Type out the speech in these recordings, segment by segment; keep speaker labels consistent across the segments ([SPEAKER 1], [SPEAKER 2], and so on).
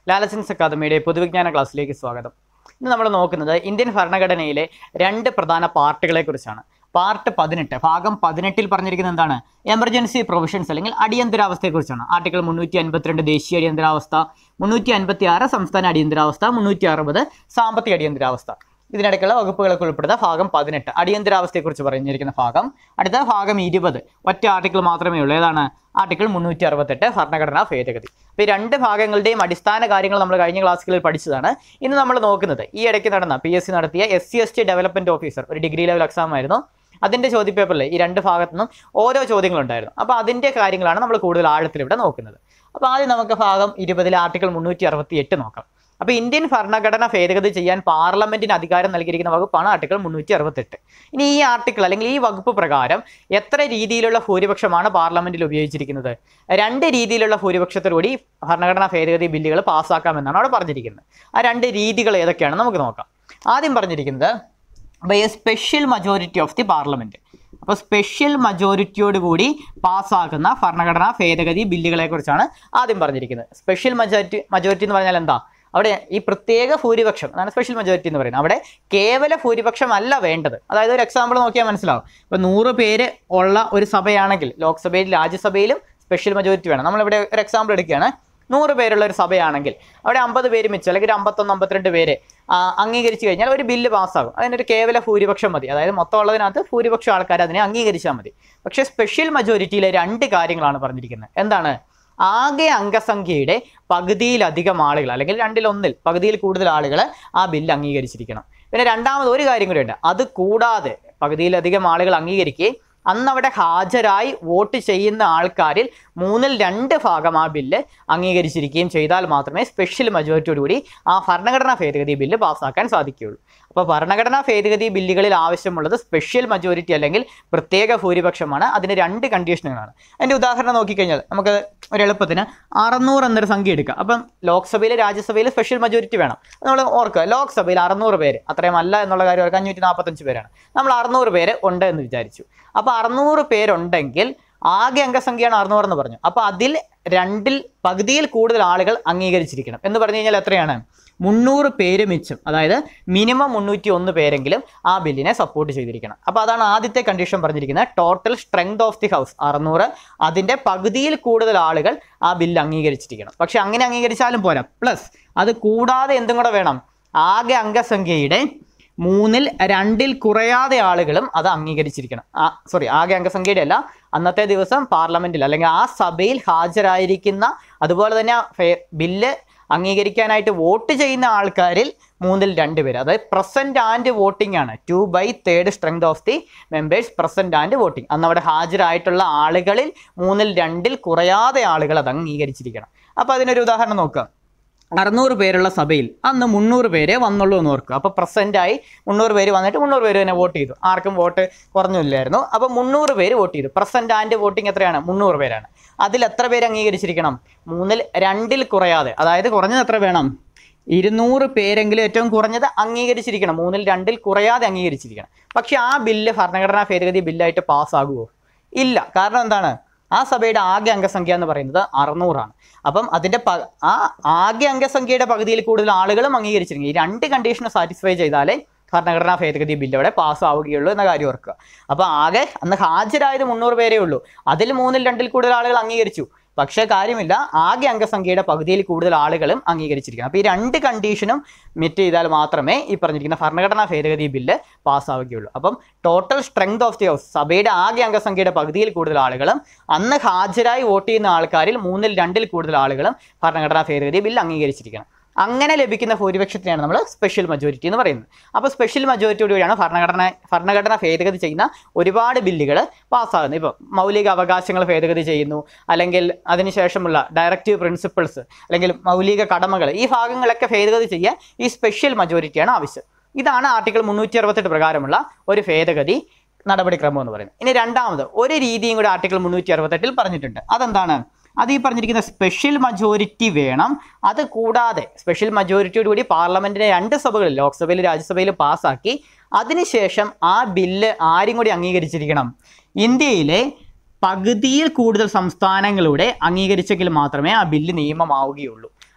[SPEAKER 1] ലാലസൻസ് അക്കാദമിയുടെ പൊതുവിജ്ഞാന ക്ലാസ്സിലേക്ക് സ്വാഗതം ഇന്ന് നമ്മൾ നോക്കുന്നത് ഇന്ത്യൻ ഭരണഘടനയിലെ രണ്ട് പ്രധാന പാർട്ടുകളെ കുറിച്ചാണ് പാർട്ട് പതിനെട്ട് ഭാഗം പതിനെട്ടിൽ പറഞ്ഞിരിക്കുന്നത് എന്താണ് എമർജൻസി പ്രൊവിഷൻസ് അല്ലെങ്കിൽ അടിയന്തരാവസ്ഥയെക്കുറിച്ചാണ് ആർട്ടിക്കിൾ മുന്നൂറ്റി അൻപത്തിരണ്ട് ദേശീയ അടിയന്തരാവസ്ഥ മുന്നൂറ്റി അൻപത്തി ആറ് സംസ്ഥാന അടിയന്തരാവസ്ഥ മുന്നൂറ്റി അറുപത് സാമ്പത്തിക അടിയന്തരാവസ്ഥ ഇതിനിടയ്ക്കുള്ള വകുപ്പുകളൊക്കെ ഉൾപ്പെടുന്ന ഭാഗം പതിനെട്ട് അടിയന്തരാവസ്ഥയെക്കുറിച്ച് പറഞ്ഞിരിക്കുന്ന ഭാഗം അടുത്ത ഭാഗം ഇരുപത് ഒറ്റ ആർട്ടിക്കിൾ മാത്രമേ ഉള്ളൂ ഏതാണ് ആർട്ടിക്കിൾ മുന്നൂറ്റി അറുപത്തെട്ട് ഭരണഘടനാ ഭേദഗതി അപ്പോൾ ഈ രണ്ട് ഭാഗങ്ങളുടെയും അടിസ്ഥാന കാര്യങ്ങൾ നമ്മൾ കഴിഞ്ഞ ക്ലാസ്സുകളിൽ പഠിച്ചതാണ് ഇന്ന് നമ്മൾ നോക്കുന്നത് ഈ ഇടയ്ക്ക് നടന്ന പി എസ് സി നടത്തിയ S C S T development officer ഒരു ഡിഗ്രി ലെവൽ എക്സാം ആയിരുന്നു അതിൻ്റെ ചോദ്യപേപ്പറിൽ ഈ രണ്ട് ഭാഗത്തു നിന്നും ഓരോ ചോദ്യങ്ങളുണ്ടായിരുന്നു അപ്പോൾ അതിൻ്റെ കാര്യങ്ങളാണ് നമ്മൾ കൂടുതൽ ആഴത്തിൽ ഇവിടെ നോക്കുന്നത് അപ്പോൾ ആദ്യം നമുക്ക് ഭാഗം ഇരുപതിലെ ആർട്ടിക്കിൾ മുന്നൂറ്റി അറുപത്തി എട്ട് നോക്കാം അപ്പോൾ ഇന്ത്യൻ ഭരണഘടന ഭേദഗതി ചെയ്യാൻ പാർലമെന്റിന് അധികാരം നൽകിയിരിക്കുന്ന വകുപ്പാണ് ആർട്ടിക്കിൾ മുന്നൂറ്റി അറുപത്തെട്ട് ഇനി ഈ ആർട്ടിക്കിൾ അല്ലെങ്കിൽ ഈ വകുപ്പ് പ്രകാരം എത്ര രീതിയിലുള്ള ഭൂരിപക്ഷമാണ് പാർലമെന്റിൽ ഉപയോഗിച്ചിരിക്കുന്നത് രണ്ട് രീതിയിലുള്ള ഭൂരിപക്ഷത്തോടുകൂടി ഭരണഘടനാ ഭേദഗതി ബില്ലുകൾ പാസ്സാക്കാമെന്നാണ് അവിടെ പറഞ്ഞിരിക്കുന്നത് ആ രണ്ട് രീതികൾ ഏതൊക്കെയാണ് നമുക്ക് നോക്കാം ആദ്യം പറഞ്ഞിരിക്കുന്നത് by a special majority of the parliament അപ്പോൾ സ്പെഷ്യൽ മജോറിറ്റിയോട് കൂടി പാസ്സാക്കുന്ന ഭരണഘടനാ ഭേദഗതി ബില്ലുകളെ കുറിച്ചാണ് ആദ്യം പറഞ്ഞിരിക്കുന്നത് സ്പെഷ്യൽ മജോറിറ്റി മജോറിറ്റി എന്ന് പറഞ്ഞാൽ എന്താ അവിടെ ഈ പ്രത്യേക ഭൂരിപക്ഷം അതാണ് സ്പെഷ്യൽ മജോറിറ്റി എന്ന് പറയുന്നത് അവിടെ കേവല ഭൂരിപക്ഷം അല്ല വേണ്ടത് അതായത് ഒരു എക്സാമ്പിൾ നോക്കിയാൽ മനസ്സിലാവും ഇപ്പോൾ നൂറ് പേര് ഉള്ള ഒരു സഭയാണെങ്കിൽ ലോക്സഭയിൽ രാജ്യസഭയിലും സ്പെഷ്യൽ മജോറിറ്റി വേണം നമ്മളിവിടെ ഒരു എക്സാമ്പിൾ എടുക്കുകയാണ് നൂറ് പേരുള്ള ഒരു സഭയാണെങ്കിൽ അവിടെ അമ്പത് പേര് മിച്ചം അല്ലെങ്കിൽ ഒരു അമ്പത്തൊന്ന് അമ്പത്തിരണ്ട് പേര് ആ, അംഗീകരിച്ചു കഴിഞ്ഞാൽ ഒരു ബില്ല് പാസ്സാകും അതിനൊരു കേവല ഭൂരിപക്ഷം മതി അതായത് മൊത്തം ഉള്ളതിനകത്ത് ഭൂരിപക്ഷം ആൾക്കാർ അതിനെ അംഗീകരിച്ചാൽ മതി പക്ഷേ സ്പെഷ്യൽ മജോറിറ്റിയിലെ രണ്ട് കാര്യങ്ങളാണ് പറഞ്ഞിരിക്കുന്നത് എന്താണ് ആകെ അംഗസംഖ്യയുടെ പകുതിയിലധികം ആളുകൾ അല്ലെങ്കിൽ രണ്ടിലൊന്നിൽ പകുതിയിൽ കൂടുതൽ ആളുകൾ ആ ബില്ല് അംഗീകരിച്ചിരിക്കണം പിന്നെ രണ്ടാമത് ഒരു കാര്യം കൂടിയുണ്ട് അത് കൂടാതെ പകുതിയിലധികം ആളുകൾ അംഗീകരിക്കുകയും അന്ന് അവിടെ ഹാജരായി വോട്ട് ചെയ്യുന്ന ആൾക്കാരിൽ മൂന്നിൽ രണ്ട് ഭാഗം ആ ബില്ല് അംഗീകരിച്ചിരിക്കുകയും ചെയ്താൽ മാത്രമേ സ്പെഷ്യൽ മജോറിറ്റിയോടുകൂടി ആ ഭരണഘടനാ ഭേദഗതി ബില്ല് പാസ്സാക്കാൻ സാധിക്കുകയുള്ളൂ അപ്പോൾ ഭരണഘടനാ ഭേദഗതി ബില്ലുകളിൽ ആവശ്യമുള്ളത് സ്പെഷ്യൽ മജോറിറ്റി അല്ലെങ്കിൽ പ്രത്യേക ഭൂരിപക്ഷമാണ് അതിന് രണ്ട് കണ്ടീഷനുകളാണ് അതിൻ്റെ ഉദാഹരണം നോക്കിക്കഴിഞ്ഞാൽ നമുക്ക് ഒരു എളുപ്പത്തിന് അറുന്നൂറ് എന്നൊരു സംഖ്യ എടുക്കുക അപ്പം ലോക്സഭയിൽ രാജ്യസഭയിൽ സ്പെഷ്യൽ മജോറിറ്റി വേണം അത് നമ്മൾ ഓർക്കുക ലോക്സഭയിൽ അറുന്നൂറ് പേര് അത്രയും അല്ല എന്നുള്ള കാര്യം ഓർക്കുക അഞ്ഞൂറ്റി നാൽപ്പത്തഞ്ച് പേരാണ് നമ്മൾ അറുന്നൂറ് പേര് ഉണ്ട് എന്ന് വിചാരിച്ചു അപ്പോൾ അറുന്നൂറ് പേരുണ്ടെങ്കിൽ ആകെ അംഗസംഖ്യയാണ് അറുന്നൂറ് എന്ന് പറഞ്ഞു അപ്പോൾ അതിൽ രണ്ടിൽ പകുതിയിൽ കൂടുതൽ ആളുകൾ അംഗീകരിച്ചിരിക്കണം എന്ന് പറഞ്ഞു കഴിഞ്ഞാൽ എത്രയാണ് മുന്നൂറ് പേര് മിച്ചം അതായത് മിനിമം മുന്നൂറ്റി ഒന്ന് പേരെങ്കിലും ആ ബില്ലിനെ സപ്പോർട്ട് ചെയ്തിരിക്കണം അപ്പോൾ അതാണ് ആദ്യത്തെ കണ്ടീഷൻ പറഞ്ഞിരിക്കുന്നത് total strength of the house അറുന്നൂറ് അതിൻ്റെ പകുതിയിൽ കൂടുതൽ ആളുകൾ ആ ബില്ല് അംഗീകരിച്ചിരിക്കണം പക്ഷെ അങ്ങനെ അംഗീകരിച്ചാലും പോരാ പ്ലസ് അത് കൂടാതെ എന്തും കൂടെ വേണം ആകെ അംഗസംഖ്യയുടെ മൂന്നിൽ രണ്ടിൽ കുറയാതെ ആളുകളും അത് അംഗീകരിച്ചിരിക്കണം ആ സോറി ആകെ അംഗസംഖ്യയുടെ അല്ല അന്നത്തെ ദിവസം പാർലമെന്റിൽ അല്ലെങ്കിൽ ആ സഭയിൽ ഹാജരായിരിക്കുന്ന അതുപോലെ തന്നെ ആ ഫെ- ബില്ല് അംഗീകരിക്കാനായിട്ട് വോട്ട് ചെയ്യുന്ന ആൾക്കാരിൽ മൂന്നിൽ രണ്ട് പേര് അതായത് പ്രസന്റ് ആൻഡ് വോട്ടിംഗ് ആണ് two by third strength of the members present and voting അന്ന് അവിടെ ഹാജരായിട്ടുള്ള ആളുകളിൽ മൂന്നിൽ രണ്ടിൽ കുറയാതെ ആളുകൾ അത് അംഗീകരിച്ചിരിക്കണം അപ്പോൾ അതിനൊരു ഉദാഹരണം നോക്കുക അറുന്നൂറ് പേരുള്ള സഭയിൽ അന്ന് മുന്നൂറ് പേരെ വന്നുള്ളൂ എന്ന് ഓർക്കുക അപ്പോൾ പ്രസൻ്റായി മുന്നൂറ് പേര് വന്നിട്ട് മുന്നൂറ് പേര് തന്നെ വോട്ട് ചെയ്തു ആർക്കും വോട്ട് കുറഞ്ഞില്ലായിരുന്നു അപ്പോൾ മുന്നൂറ് പേര് വോട്ട് ചെയ്തു പ്രസന്റ് ആൻഡ് വോട്ടിംഗ് എത്രയാണ് മുന്നൂറ് പേരാണ് അതിൽ എത്ര പേര് അംഗീകരിച്ചിരിക്കണം മൂന്നിൽ രണ്ടിൽ കുറയാതെ അതായത് കുറഞ്ഞത് എത്ര വേണം ഇരുന്നൂറ് പേരെങ്കിലും ഏറ്റവും കുറഞ്ഞത് അംഗീകരിച്ചിരിക്കണം മൂന്നിൽ രണ്ടിൽ കുറയാതെ അംഗീകരിച്ചിരിക്കണം പക്ഷെ ആ ബില്ല് ഭരണഘടനാ ഭേദഗതി ബില്ലായിട്ട് പാസ്സാകുമോ ഇല്ല കാരണം എന്താണ് ആ സഭയുടെ ആകെ അംഗസംഖ്യ എന്ന് പറയുന്നത് അറുന്നൂറാണ് അപ്പം അതിൻ്റെ പ ആ ആകെ അംഗസംഖ്യയുടെ പകുതിയിൽ കൂടുതൽ ആളുകളും അംഗീകരിച്ചിരിക്കും ഈ രണ്ട് കണ്ടീഷന് സാറ്റിസ്ഫൈ ചെയ്താലേ ഭരണഘടനാ ഭേദഗതി ബില്ല് അവിടെ പാസ്സാവുകയുള്ളൂ എന്ന കാര്യം ഓർക്കുക അപ്പോൾ ആകെ അന്ന് ഹാജരായത് മുന്നൂറ് പേരേ ഉള്ളൂ അതിൽ മൂന്നിൽ രണ്ടിൽ കൂടുതൽ ആളുകൾ അംഗീകരിച്ചു പക്ഷേ കാര്യമില്ല ആകെ അംഗസംഖ്യയുടെ പകുതിയിൽ കൂടുതൽ ആളുകളും അംഗീകരിച്ചിരിക്കണം അപ്പോൾ ഈ രണ്ട് കണ്ടീഷനും മിറ്റ് ചെയ്താൽ മാത്രമേ ഈ പറഞ്ഞിരിക്കുന്ന ഭരണഘടനാ ഭേദഗതി ബില്ല് പാസ്സാവുകയുള്ളൂ അപ്പം total strength of the house സഭയുടെ ആകെ അംഗസംഖ്യയുടെ പകുതിയിൽ കൂടുതൽ ആളുകളും അന്ന് ഹാജരായി വോട്ട് ചെയ്യുന്ന ആൾക്കാരിൽ മൂന്നിൽ രണ്ടിൽ കൂടുതൽ ആളുകളും ഭരണഘടനാ ഭേദഗതി ബില്ല് അംഗീകരിച്ചിരിക്കണം അങ്ങനെ ലഭിക്കുന്ന ഭൂരിപക്ഷത്തിനെയാണ് നമ്മൾ സ്പെഷ്യൽ മജോറിറ്റി എന്ന് പറയുന്നത് അപ്പോൾ സ്പെഷ്യൽ മജോറിറ്റിയോടുകൂടിയാണ് ഭരണഘടന ഭരണഘടന ഭേദഗതി ചെയ്യുന്ന ഒരുപാട് ബില്ലുകൾ പാസ്സാകുന്നത് ഇപ്പോൾ മൗലിക അവകാശങ്ങൾ ഭേദഗതി ചെയ്യുന്നു അല്ലെങ്കിൽ അതിനുശേഷമുള്ള ഡയറക്റ്റീവ് പ്രിൻസിപ്പിൾസ് അല്ലെങ്കിൽ മൗലിക കടമകൾ ഈ ഭാഗങ്ങളൊക്കെ ഭേദഗതി ചെയ്യാൻ ഈ സ്പെഷ്യൽ മജോറിറ്റിയാണ് ആവശ്യം ഇതാണ് ആർട്ടിക്കിൾ മുന്നൂറ്റി അറുപത്തെട്ട് പ്രകാരമുള്ള ഒരു ഭേദഗതി നടപടിക്രമം എന്ന് പറയുന്നത് ഇനി രണ്ടാമത് ഒരു രീതിയും കൂടി ആർട്ടിക്കിൾ മുന്നൂറ്റി അറുപത്തെട്ടിൽ പറഞ്ഞിട്ടുണ്ട് അതെന്താണ് അത് ഈ പറഞ്ഞിരിക്കുന്ന സ്പെഷ്യൽ മജോറിറ്റി വേണം അത് കൂടാതെ സ്പെഷ്യൽ മജോറിറ്റിയോട് കൂടി പാർലമെന്റിന്റെ രണ്ട് സഭകളിൽ ലോക്സഭയിലും രാജ്യസഭയിലും പാസ്സാക്കി അതിനുശേഷം ആ ബില്ല് ആരും കൂടി അംഗീകരിച്ചിരിക്കണം ഇന്ത്യയിലെ പകുതിയിൽ കൂടുതൽ സംസ്ഥാനങ്ങളുടെ അംഗീകരിച്ചെങ്കിൽ മാത്രമേ ആ ബില്ല് നിയമമാവുകയുള്ളൂ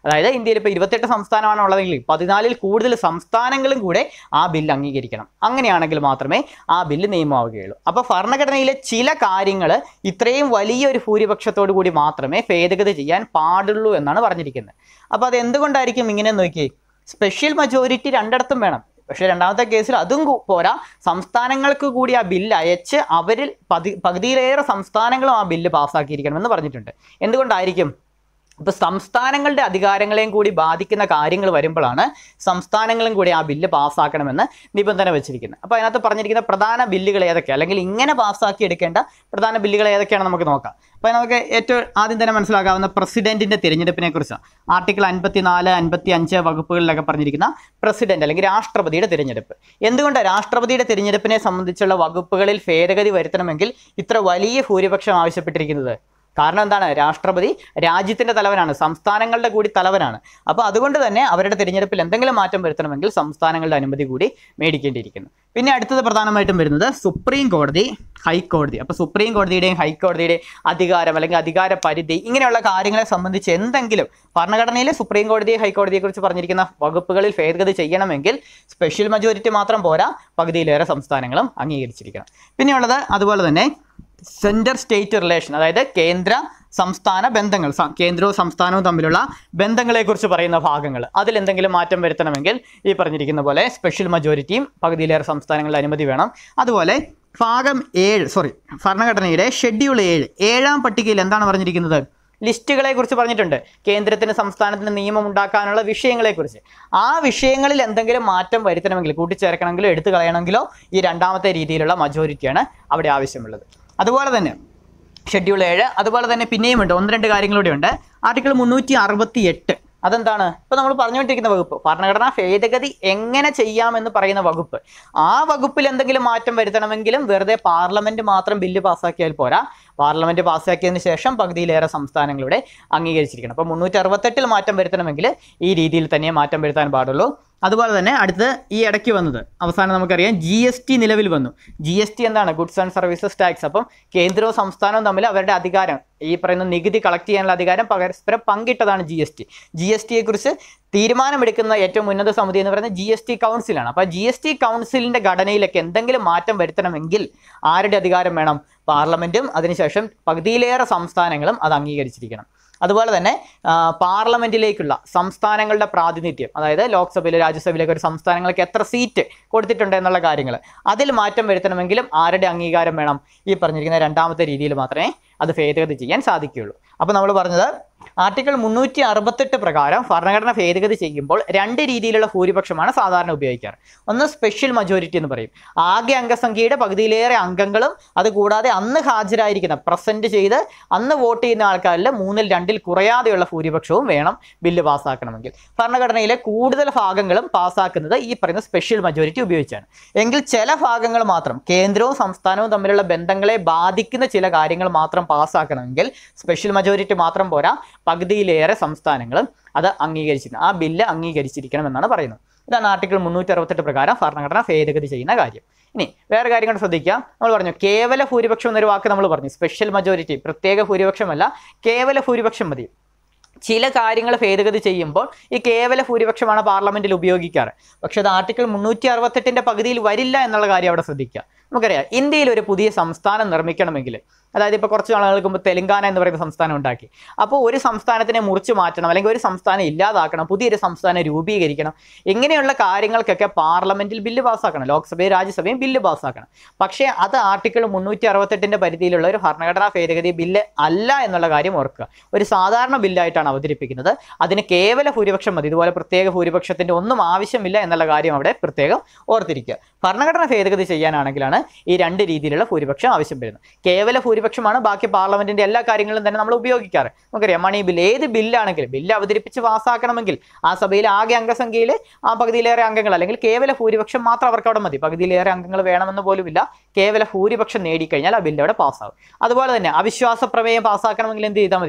[SPEAKER 1] അതായത് ഇന്ത്യയിൽ ഇപ്പോൾ ഇരുപത്തെട്ട് സംസ്ഥാനമാണ് ഉള്ളതെങ്കിൽ പതിനാലിൽ കൂടുതൽ സംസ്ഥാനങ്ങളും കൂടെ ആ ബില്ല് അംഗീകരിക്കണം അങ്ങനെയാണെങ്കിൽ മാത്രമേ ആ ബില്ല് നിയമമാവുകയുള്ളൂ അപ്പോൾ ഭരണഘടനയിലെ ചില കാര്യങ്ങൾ ഇത്രയും വലിയൊരു ഭൂരിപക്ഷത്തോടു കൂടി മാത്രമേ ഭേദഗതി ചെയ്യാൻ പാടുള്ളൂ എന്നാണ് പറഞ്ഞിരിക്കുന്നത് അപ്പോൾ അത് എന്തുകൊണ്ടായിരിക്കും ഇങ്ങനെ നോക്കി സ്പെഷ്യൽ മജോറിറ്റി രണ്ടിടത്തും വേണം പക്ഷേ രണ്ടാമത്തെ കേസിൽ അതും കൂ- പോരാ സംസ്ഥാനങ്ങൾക്ക് കൂടി ആ ബില്ല് അയച്ച് അവരിൽ പതി പകുതിയിലേറെ സംസ്ഥാനങ്ങളും ആ ബില്ല് പാസ്സാക്കിയിരിക്കണമെന്ന് പറഞ്ഞിട്ടുണ്ട് എന്തുകൊണ്ടായിരിക്കും ഇപ്പൊ സംസ്ഥാനങ്ങളുടെ അധികാരങ്ങളെയും കൂടി ബാധിക്കുന്ന കാര്യങ്ങൾ വരുമ്പോഴാണ് സംസ്ഥാനങ്ങളും കൂടി ആ ബില്ല് പാസ്സാക്കണമെന്ന് നിബന്ധന വെച്ചിരിക്കുന്നത് അപ്പോൾ അതിനകത്ത് പറഞ്ഞിരിക്കുന്ന പ്രധാന ബില്ലുകൾ ഏതൊക്കെ അല്ലെങ്കിൽ ഇങ്ങനെ പാസ്സാക്കി എടുക്കേണ്ട പ്രധാന ബില്ലുകൾ ഏതൊക്കെയാണ് നമുക്ക് നോക്കാം അപ്പോൾ നമുക്ക് ഏറ്റവും ആദ്യം തന്നെ മനസ്സിലാക്കാവുന്ന പ്രസിഡന്റിന്റെ തിരഞ്ഞെടുപ്പിനെ കുറിച്ചാണ് ആർട്ടിക്കിൾ അൻപത്തി നാല് അൻപത്തി അഞ്ച് വകുപ്പുകളിലൊക്കെ പറഞ്ഞിരിക്കുന്ന പ്രസിഡന്റ് അല്ലെങ്കിൽ രാഷ്ട്രപതിയുടെ തിരഞ്ഞെടുപ്പ് എന്തുകൊണ്ട് രാഷ്ട്രപതിയുടെ തിരഞ്ഞെടുപ്പിനെ സംബന്ധിച്ചുള്ള വകുപ്പുകളിൽ ഭേദഗതി വരുത്തണമെങ്കിൽ ഇത്ര വലിയ ഭൂരിപക്ഷം ആവശ്യപ്പെട്ടിരിക്കുന്നത് കാരണം എന്താണ് രാഷ്ട്രപതി രാജ്യത്തിന്റെ തലവനാണ് സംസ്ഥാനങ്ങളുടെ കൂടി തലവനാണ് അപ്പോൾ അതുകൊണ്ട് തന്നെ അവരുടെ തിരഞ്ഞെടുപ്പിൽ എന്തെങ്കിലും മാറ്റം വരുത്തണമെങ്കിൽ സംസ്ഥാനങ്ങളുടെ അനുമതി കൂടി മേടിക്കേണ്ടിയിരിക്കുന്നു പിന്നെ അടുത്തത് പ്രധാനമായിട്ടും വരുന്നത് സുപ്രീം കോടതി ഹൈക്കോടതി അപ്പോൾ സുപ്രീം കോടതിയുടെയും ഹൈക്കോടതിയുടെയും അധികാരം അല്ലെങ്കിൽ അധികാര പരിധി ഇങ്ങനെയുള്ള കാര്യങ്ങളെ സംബന്ധിച്ച് എന്തെങ്കിലും ഭരണഘടനയിലെ സുപ്രീം കോടതി ഹൈക്കോടതിയെ കുറിച്ച് പറഞ്ഞിരിക്കുന്ന വകുപ്പുകളിൽ ഭേദഗതി ചെയ്യണമെങ്കിൽ സ്പെഷ്യൽ മജോറിറ്റി മാത്രം പോരാ പകുതിയിലേറെ സംസ്ഥാനങ്ങളും അംഗീകരിച്ചിരിക്കണം പിന്നെയുള്ളത് അതുപോലെ തന്നെ സെൻറ്റർ സ്റ്റേറ്റ് റിലേഷൻ അതായത് കേന്ദ്ര സംസ്ഥാന ബന്ധങ്ങൾ സ- കേന്ദ്രവും സംസ്ഥാനവും തമ്മിലുള്ള ബന്ധങ്ങളെക്കുറിച്ച് പറയുന്ന ഭാഗങ്ങൾ അതിൽ എന്തെങ്കിലും മാറ്റം വരുത്തണമെങ്കിൽ ഈ പറഞ്ഞിരിക്കുന്ന പോലെ സ്പെഷ്യൽ മജോറിറ്റിയും പകുതിയിലേറെ സംസ്ഥാനങ്ങളുടെ അനുമതി വേണം അതുപോലെ ഭാഗം ഏഴ് സോറി ഭരണഘടനയുടെ ഷെഡ്യൂൾ ഏഴ് ഏഴാം പട്ടികയിൽ എന്താണ് പറഞ്ഞിരിക്കുന്നത് ലിസ്റ്റുകളെ കുറിച്ച് പറഞ്ഞിട്ടുണ്ട് കേന്ദ്രത്തിന് സംസ്ഥാനത്തിന് നിയമം ഉണ്ടാക്കാനുള്ള വിഷയങ്ങളെക്കുറിച്ച് ആ വിഷയങ്ങളിൽ എന്തെങ്കിലും മാറ്റം വരുത്തണമെങ്കിൽ കൂട്ടിച്ചേർക്കണമെങ്കിലോ എടുത്തു കളയണമെങ്കിലോ ഈ രണ്ടാമത്തെ രീതിയിലുള്ള മജോറിറ്റിയാണ് അവിടെ ആവശ്യമുള്ളത് അതുപോലെ തന്നെ ഷെഡ്യൂൾ ഏഴ് അതുപോലെ തന്നെ പിന്നെയും ഉണ്ട് ഒന്ന് രണ്ട് കാര്യങ്ങളൂടെ ഉണ്ട് ആർട്ടിക്കിൾ മുന്നൂറ്റി അറുപത്തി എട്ട് അതെന്താണ് ഇപ്പൊ നമ്മൾ പറഞ്ഞുകൊണ്ടിരിക്കുന്ന വകുപ്പ് ഭരണഘടനാ ഭേദഗതി എങ്ങനെ ചെയ്യാമെന്ന് പറയുന്ന വകുപ്പ് ആ വകുപ്പിൽ എന്തെങ്കിലും മാറ്റം വരുത്തണമെങ്കിലും വെറുതെ പാർലമെന്റ് മാത്രം ബില്ല് പാസ്സാക്കിയാൽ പോരാ പാർലമെന്റ് പാസ്സാക്കിയതിന് ശേഷം പകുതിയിലേറെ സംസ്ഥാനങ്ങളുടെ അംഗീകരിച്ചിരിക്കണം അപ്പോൾ മുന്നൂറ്റി അറുപത്തെട്ടിൽ മാറ്റം വരുത്തണമെങ്കിൽ ഈ രീതിയിൽ തന്നെ മാറ്റം വരുത്താൻ പാടുള്ളൂ അതുപോലെ തന്നെ അടുത്ത് ഈ ഇടയ്ക്ക് വന്നത് അവസാനം നമുക്കറിയാം ജി എസ് ടി നിലവിൽ വന്നു ജി എസ് ടി എന്താണ് ഗുഡ്സ് ആൻഡ് സർവീസസ് ടാക്സ് അപ്പം കേന്ദ്രവും സംസ്ഥാനവും തമ്മിൽ അവരുടെ അധികാരം ഈ പറയുന്ന നികുതി കളക്ട് ചെയ്യാനുള്ള അധികാരം പരസ്പരം പങ്കിട്ടതാണ് G S T G S ടിയെ കുറിച്ച് തീരുമാനമെടുക്കുന്ന ഏറ്റവും ഉന്നത സമിതി എന്ന് പറയുന്നത് ജി എസ് ടി കൗൺസിലാണ് അപ്പോൾ ജി എസ് ടി കൗൺസിലിന്റെ ഘടനയിലൊക്കെ എന്തെങ്കിലും മാറ്റം വരുത്തണമെങ്കിൽ ആരുടെ അധികാരം വേണം പാർലമെന്റും അതിനുശേഷം പകുതിയിലേറെ സംസ്ഥാനങ്ങളും അത് അംഗീകരിച്ചിരിക്കണം അതുപോലെ തന്നെ ആ, പാർലമെന്റിലേക്കുള്ള സംസ്ഥാനങ്ങളുടെ പ്രാതിനിധ്യം അതായത് ലോക്സഭയിൽ രാജ്യസഭയിലേക്ക് ഒരു സംസ്ഥാനങ്ങൾക്ക് എത്ര സീറ്റ് കൊടുത്തിട്ടുണ്ട് എന്നുള്ള കാര്യങ്ങൾ അതിൽ മാറ്റം വരുത്തണമെങ്കിലും ആരുടെ അംഗീകാരം വേണം ഈ പറഞ്ഞിരിക്കുന്ന രണ്ടാമത്തെ രീതിയിൽ മാത്രമേ അത് ഭേദഗതി ചെയ്യാൻ സാധിക്കുകയുള്ളൂ അപ്പോൾ നമ്മൾ പറഞ്ഞത് ആർട്ടിക്കിൾ മുന്നൂറ്റി അറുപത്തെട്ട് പ്രകാരം ഭരണഘടന ഭേദഗതി ചെയ്യുമ്പോൾ രണ്ട് രീതിയിലുള്ള ഭൂരിപക്ഷമാണ് സാധാരണ ഉപയോഗിക്കാറ് ഒന്ന് സ്പെഷ്യൽ മജോറിറ്റി എന്ന് പറയും ആകെ അംഗസംഖ്യയുടെ പകുതിയിലേറെ അംഗങ്ങളും അതുകൂടാതെ അന്ന് ഹാജരായിരിക്കുന്ന പ്രസന്റ് ചെയ്ത് അന്ന് വോട്ട് ചെയ്യുന്ന ആൾക്കാരിൽ മൂന്നിൽ രണ്ടിൽ കുറയാതെയുള്ള ഭൂരിപക്ഷവും വേണം ബില്ല് പാസ്സാക്കണമെങ്കിൽ ഭരണഘടനയിലെ കൂടുതൽ ഭാഗങ്ങളും പാസ്സാക്കുന്നത് ഈ പറയുന്ന സ്പെഷ്യൽ മജോറിറ്റി ഉപയോഗിച്ചാണ് എങ്കിൽ ചില ഭാഗങ്ങൾ മാത്രം കേന്ദ്രവും സംസ്ഥാനവും തമ്മിലുള്ള ബന്ധങ്ങളെ ബാധിക്കുന്ന ചില കാര്യങ്ങൾ മാത്രം പാസ്സാക്കണമെങ്കിൽ സ്പെഷ്യൽ മജോറിറ്റി മാത്രം പോരാ പകുതിയിലേറെ സംസ്ഥാനങ്ങളും അത് അംഗീകരിച്ചിരിക്കണം ആ ബില്ല് അംഗീകരിച്ചിരിക്കണം എന്നാണ് പറയുന്നത് ഇതാണ് ആർട്ടിക്കിൾ മുന്നൂറ്റി അറുപത്തെട്ട് പ്രകാരം ഭരണഘടന ഭേദഗതി ചെയ്യുന്ന കാര്യം ഇനി വേറെ കാര്യം കൂടെ ശ്രദ്ധിക്കാം നമ്മൾ പറഞ്ഞു കേവല ഭൂരിപക്ഷം എന്നൊരു വാക്ക് നമ്മൾ പറഞ്ഞു സ്പെഷ്യൽ മജോറിറ്റി പ്രത്യേക ഭൂരിപക്ഷമല്ല കേവല ഭൂരിപക്ഷം മതി ചില കാര്യങ്ങൾ ഭേദഗതി ചെയ്യുമ്പോൾ ഈ കേവല ഭൂരിപക്ഷമാണ് പാർലമെന്റിൽ ഉപയോഗിക്കാറ് പക്ഷെ അത് ആർട്ടിക്കിൾ മുന്നൂറ്റി അറുപത്തെട്ടിന്റെ പകുതിയിൽ വരില്ല എന്നുള്ള കാര്യം അവിടെ ശ്രദ്ധിക്കുക നമുക്കറിയാം ഇന്ത്യയിൽ ഒരു പുതിയ സംസ്ഥാനം നിർമ്മിക്കണമെങ്കിൽ അതായത് ഇപ്പോൾ കുറച്ച് നാളുകൾക്ക് മുമ്പ് തെലങ്കാന എന്ന് പറയുന്ന സംസ്ഥാനം ഉണ്ടാക്കി അപ്പോൾ ഒരു സംസ്ഥാനത്തിനെ മുറിച്ച് മാറ്റണം അല്ലെങ്കിൽ ഒരു സംസ്ഥാനം ഇല്ലാതാക്കണം പുതിയൊരു സംസ്ഥാനം രൂപീകരിക്കണം ഇങ്ങനെയുള്ള കാര്യങ്ങൾക്കൊക്കെ പാർലമെന്റിൽ ബില്ല് പാസ്സാക്കണം ലോക്സഭയും രാജ്യസഭയും ബില്ല് പാസ്സാക്കണം പക്ഷേ അത് ആർട്ടിക്കിൾ മുന്നൂറ്റി അറുപത്തെട്ടിന്റെ പരിധിയിലുള്ള ഒരു ഭരണഘടനാ ഭേദഗതി ബില്ല് അല്ല എന്നുള്ള കാര്യം ഓർക്കുക ഒരു സാധാരണ ബില്ലായിട്ടാണ് അവതരിപ്പിക്കുന്നത് അതിന് കേവല ഭൂരിപക്ഷം മതി ഇതുപോലെ പ്രത്യേക ഭൂരിപക്ഷത്തിന്റെ ഒന്നും ആവശ്യമില്ല എന്നുള്ള കാര്യം അവിടെ പ്രത്യേകം ഓർത്തിരിക്കുക ഭരണഘടന ഭേദഗതി ചെയ്യാനാണെങ്കിലാണ് ഈ രണ്ട് രീതിയിലുള്ള ഭൂരിപക്ഷം ആവശ്യം വരുന്നത് കേവല ഭൂരിപക്ഷമാണ് ബാക്കി പാർലമെന്റിന്റെ എല്ലാ കാര്യങ്ങളും തന്നെ നമ്മൾ ഉപയോഗിക്കാറ് നമുക്കറിയാം മണി ബിൽ ഏത് ബില്ലാണെങ്കിലും ബില്ല് അവതരിപ്പിച്ച് പാസ്സാക്കണമെങ്കിൽ ആ സഭയിൽ ആകെ അംഗസംഖ്യയിൽ ആ പകുതിയിലേറെ അംഗങ്ങൾ അല്ലെങ്കിൽ കേവല ഭൂരിപക്ഷം മാത്രം അവർക്ക് അവിടെ മതി പകുതിയിലേറെ അംഗങ്ങൾ വേണമെന്ന് പോലുമില്ല കേവല ഭൂരിപക്ഷം നേടിക്കഴിഞ്ഞാൽ ആ ബില്ല് അവിടെ പാസ്സാവും അതുപോലെ തന്നെ അവിശ്വാസ പ്രമേയം പാസ്സാക്കണമെങ്കിൽ എന്ത് ചെയ്താൽ മതി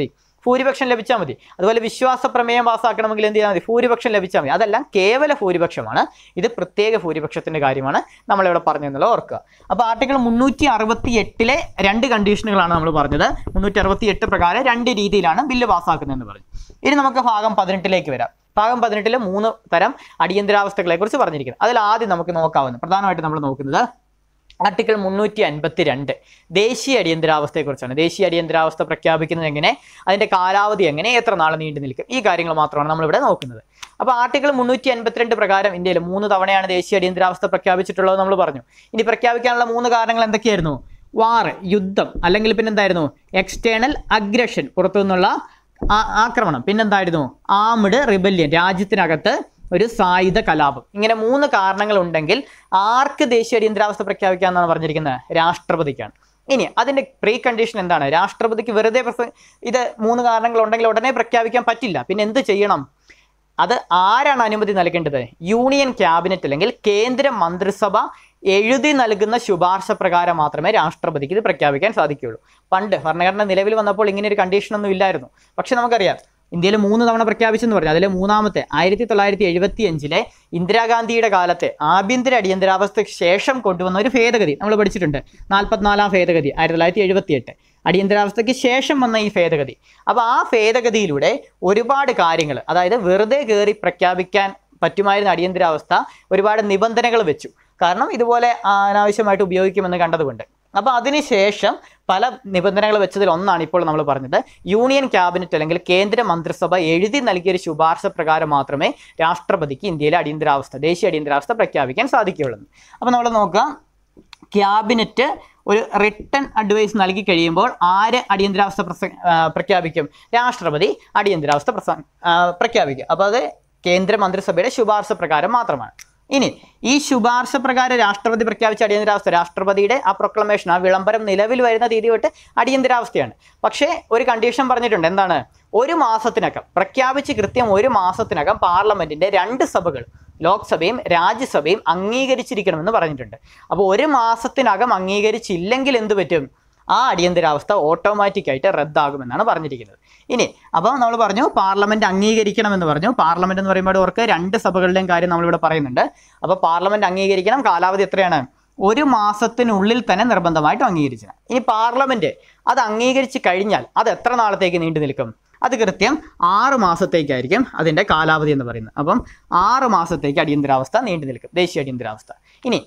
[SPEAKER 1] ഭൂരിപക്ഷം ലഭിച്ചാൽ മതി അതുപോലെ വിശ്വാസ പ്രമേയം പാസ്സാക്കണമെങ്കിൽ എന്ത് ചെയ്താൽ മതി ഭൂരിപക്ഷം ലഭിച്ചാൽ മതി അതെല്ലാം കേവല ഭൂരിപക്ഷമാണ് ഇത് പ്രത്യേക ഭൂരിപക്ഷത്തിന്റെ കാര്യമാണ് നമ്മളിവിടെ പറഞ്ഞതെന്നുള്ള ഓർക്കുക അപ്പോൾ ആർട്ടിക്കിൾ മുന്നൂറ്റി അറുപത്തി എട്ടിലെ രണ്ട് കണ്ടീഷനുകളാണ് നമ്മൾ പറഞ്ഞത് മുന്നൂറ്റി അറുപത്തി എട്ട് പ്രകാരം രണ്ട് രീതിയിലാണ് ബില്ല് പാസ്സാക്കുന്നതെന്ന് പറഞ്ഞു ഇനി നമുക്ക് ഭാഗം പതിനെട്ടിലേക്ക് വരാം ഭാഗം പതിനെട്ടിൽ മൂന്ന് തരം അടിയന്തരാവസ്ഥകളെ കുറിച്ച് പറഞ്ഞിരിക്കുന്നത് അതിൽ ആദ്യം നമുക്ക് നോക്കാവുന്നത് പ്രധാനമായിട്ട് നമ്മൾ നോക്കുന്നത് ആർട്ടിക്കിൾ മുന്നൂറ്റി അൻപത്തി രണ്ട് ദേശീയ അടിയന്തരാവസ്ഥയെക്കുറിച്ചാണ് ദേശീയ അടിയന്തരാവസ്ഥ പ്രഖ്യാപിക്കുന്നത് എങ്ങനെ അതിന്റെ കാലാവധി എങ്ങനെ എത്ര നാൾ നീണ്ടു നിൽക്കും ഈ കാര്യങ്ങൾ മാത്രമാണ് നമ്മളിവിടെ നോക്കുന്നത് അപ്പോൾ ആർട്ടിക്കിൾ മുന്നൂറ്റി അൻപത്തിരണ്ട് പ്രകാരം ഇന്ത്യയിൽ മൂന്ന് തവണയാണ് ദേശീയ അടിയന്തരാവസ്ഥ പ്രഖ്യാപിച്ചിട്ടുള്ളത് നമ്മൾ പറഞ്ഞു ഇനി പ്രഖ്യാപിക്കാനുള്ള മൂന്ന് കാരണങ്ങൾ എന്തൊക്കെയായിരുന്നു വാർ യുദ്ധം അല്ലെങ്കിൽ പിന്നെന്തായിരുന്നു എക്സ്റ്റേണൽ അഗ്രഷൻ പുറത്തു നിന്നുള്ള ആ- ആക്രമണം പിന്നെന്തായിരുന്നു ആംഡ് റിബല്യൻ രാജ്യത്തിനകത്ത് ഒരു സായുധ കലാപം ഇങ്ങനെ മൂന്ന് കാരണങ്ങൾ ഉണ്ടെങ്കിൽ ആർക്ക് ദേശീയ അടിയന്തരാവസ്ഥ പ്രഖ്യാപിക്കാമെന്നാണ് പറഞ്ഞിരിക്കുന്നത് രാഷ്ട്രപതിക്കാണ് ഇനി അതിന്റെ പ്രീ കണ്ടീഷൻ എന്താണ് രാഷ്ട്രപതിക്ക് വെറുതെ പ്രസ- ഇത് മൂന്ന് കാരണങ്ങൾ ഉണ്ടെങ്കിൽ ഉടനെ പ്രഖ്യാപിക്കാൻ പറ്റില്ല പിന്നെ എന്ത് ചെയ്യണം അത് ആരാണ് അനുമതി നൽകേണ്ടത് യൂണിയൻ ക്യാബിനറ്റ് അല്ലെങ്കിൽ കേന്ദ്ര മന്ത്രിസഭ എഴുതി നൽകുന്ന ശുപാർശ പ്രകാരം മാത്രമേ രാഷ്ട്രപതിക്ക് ഇത് പ്രഖ്യാപിക്കാൻ സാധിക്കുകയുള്ളൂ പണ്ട് ഭരണഘടന നിലവിൽ വന്നപ്പോൾ ഇങ്ങനെ ഒരു കണ്ടീഷൻ ഒന്നും ഇല്ലായിരുന്നു പക്ഷെ നമുക്കറിയാം ഇന്ത്യയിൽ മൂന്ന് തവണ പ്രഖ്യാപിച്ചെന്ന് പറഞ്ഞു അതിലെ മൂന്നാമത്തെ ആയിരത്തി തൊള്ളായിരത്തി എഴുപത്തി അഞ്ചിലെ ഇന്ദിരാഗാന്ധിയുടെ കാലത്തെ ആഭ്യന്തര അടിയന്തരാവസ്ഥയ്ക്ക് ശേഷം കൊണ്ടുവന്ന ഒരു ഭേദഗതി നമ്മൾ പഠിച്ചിട്ടുണ്ട് നാൽപ്പത്തിനാലാം ഭേദഗതി ആയിരത്തി തൊള്ളായിരത്തി എഴുപത്തി എട്ട് അടിയന്തരാവസ്ഥയ്ക്ക് ശേഷം വന്ന ഈ ഭേദഗതി അപ്പോൾ ആ ഭേദഗതിയിലൂടെ ഒരുപാട് കാര്യങ്ങൾ അതായത് വെറുതെ കയറി പ്രഖ്യാപിക്കാൻ പറ്റുമായിരുന്ന അടിയന്തരാവസ്ഥ ഒരുപാട് നിബന്ധനകൾ വെച്ചു കാരണം ഇതുപോലെ അനാവശ്യമായിട്ട് ഉപയോഗിക്കുമെന്ന് കണ്ടതുകൊണ്ട് അപ്പോൾ അതിനുശേഷം പല നിബന്ധനകൾ വെച്ചതിൽ ഒന്നാണ് ഇപ്പോൾ നമ്മൾ പറഞ്ഞത് യൂണിയൻ ക്യാബിനറ്റ് അല്ലെങ്കിൽ കേന്ദ്ര മന്ത്രിസഭ എഴുതി നൽകിയ ഒരു ശുപാർശ പ്രകാരം മാത്രമേ രാഷ്ട്രപതിക്ക് ഇന്ത്യയിലെ അടിയന്തരാവസ്ഥ ദേശീയ അടിയന്തരാവസ്ഥ പ്രഖ്യാപിക്കാൻ സാധിക്കുകയുള്ളൂ അപ്പോൾ നമ്മൾ നോക്കാം ക്യാബിനറ്റ് ഒരു റിട്ടൺ അഡ്വൈസ് നൽകി കഴിയുമ്പോൾ ആര് അടിയന്തരാവസ്ഥ പ്രസ ആ, പ്രഖ്യാപിക്കും രാഷ്ട്രപതി അടിയന്തരാവസ്ഥ പ്രസ ആ, പ്രഖ്യാപിക്കും അപ്പോൾ അത് കേന്ദ്ര മന്ത്രിസഭയുടെ ശുപാർശ പ്രകാരം മാത്രമാണ് ഇനി ഈ ശുപാർശ പ്രകാരം രാഷ്ട്രപതി പ്രഖ്യാപിച്ച അടിയന്തരാവസ്ഥ രാഷ്ട്രപതിയുടെ ആ പ്രൊക്ലമേഷൻ ആ വിളംബരം നിലവിൽ വരുന്ന തീയതി തൊട്ട് അടിയന്തരാവസ്ഥയാണ് പക്ഷേ ഒരു കണ്ടീഷൻ പറഞ്ഞിട്ടുണ്ട് എന്താണ് ഒരു മാസത്തിനകം പ്രഖ്യാപിച്ച് കൃത്യം ഒരു മാസത്തിനകം പാർലമെന്റിന്റെ രണ്ട് സഭകൾ ലോക്സഭയും രാജ്യസഭയും അംഗീകരിച്ചിരിക്കണമെന്ന് പറഞ്ഞിട്ടുണ്ട് അപ്പോൾ ഒരു മാസത്തിനകം അംഗീകരിച്ചില്ലെങ്കിൽ എന്ത് പറ്റും ആ അടിയന്തരാവസ്ഥ ഓട്ടോമാറ്റിക് ആയിട്ട് റദ്ദാകുമെന്നാണ് പറഞ്ഞിരിക്കുന്നത് ഇനി അപ്പോൾ നമ്മൾ പറഞ്ഞു പാർലമെന്റ് അംഗീകരിക്കണമെന്ന് പറഞ്ഞു പാർലമെന്റ് എന്ന് പറയുമ്പോൾ ഓർക്ക് രണ്ട് സഭകളുടെയും കാര്യം നമ്മളിവിടെ പറയുന്നുണ്ട് അപ്പോൾ പാർലമെന്റ് അംഗീകരിക്കണം കാലാവധി എത്രയാണ് ഒരു മാസത്തിനുള്ളിൽ തന്നെ നിർബന്ധമായിട്ടും അംഗീകരിക്കണം ഇനി പാർലമെന്റ് അത് അംഗീകരിച്ച് കഴിഞ്ഞാൽ അത് എത്ര നാളത്തേക്ക് നീണ്ടു നിൽക്കും അത് കൃത്യം ആറ് മാസത്തേക്കായിരിക്കും അതിൻ്റെ കാലാവധി എന്ന് പറയുന്നത് അപ്പം ആറ് മാസത്തേക്ക് അടിയന്തരാവസ്ഥ നീണ്ടു നിൽക്കും ദേശീയ അടിയന്തരാവസ്ഥ ഇനി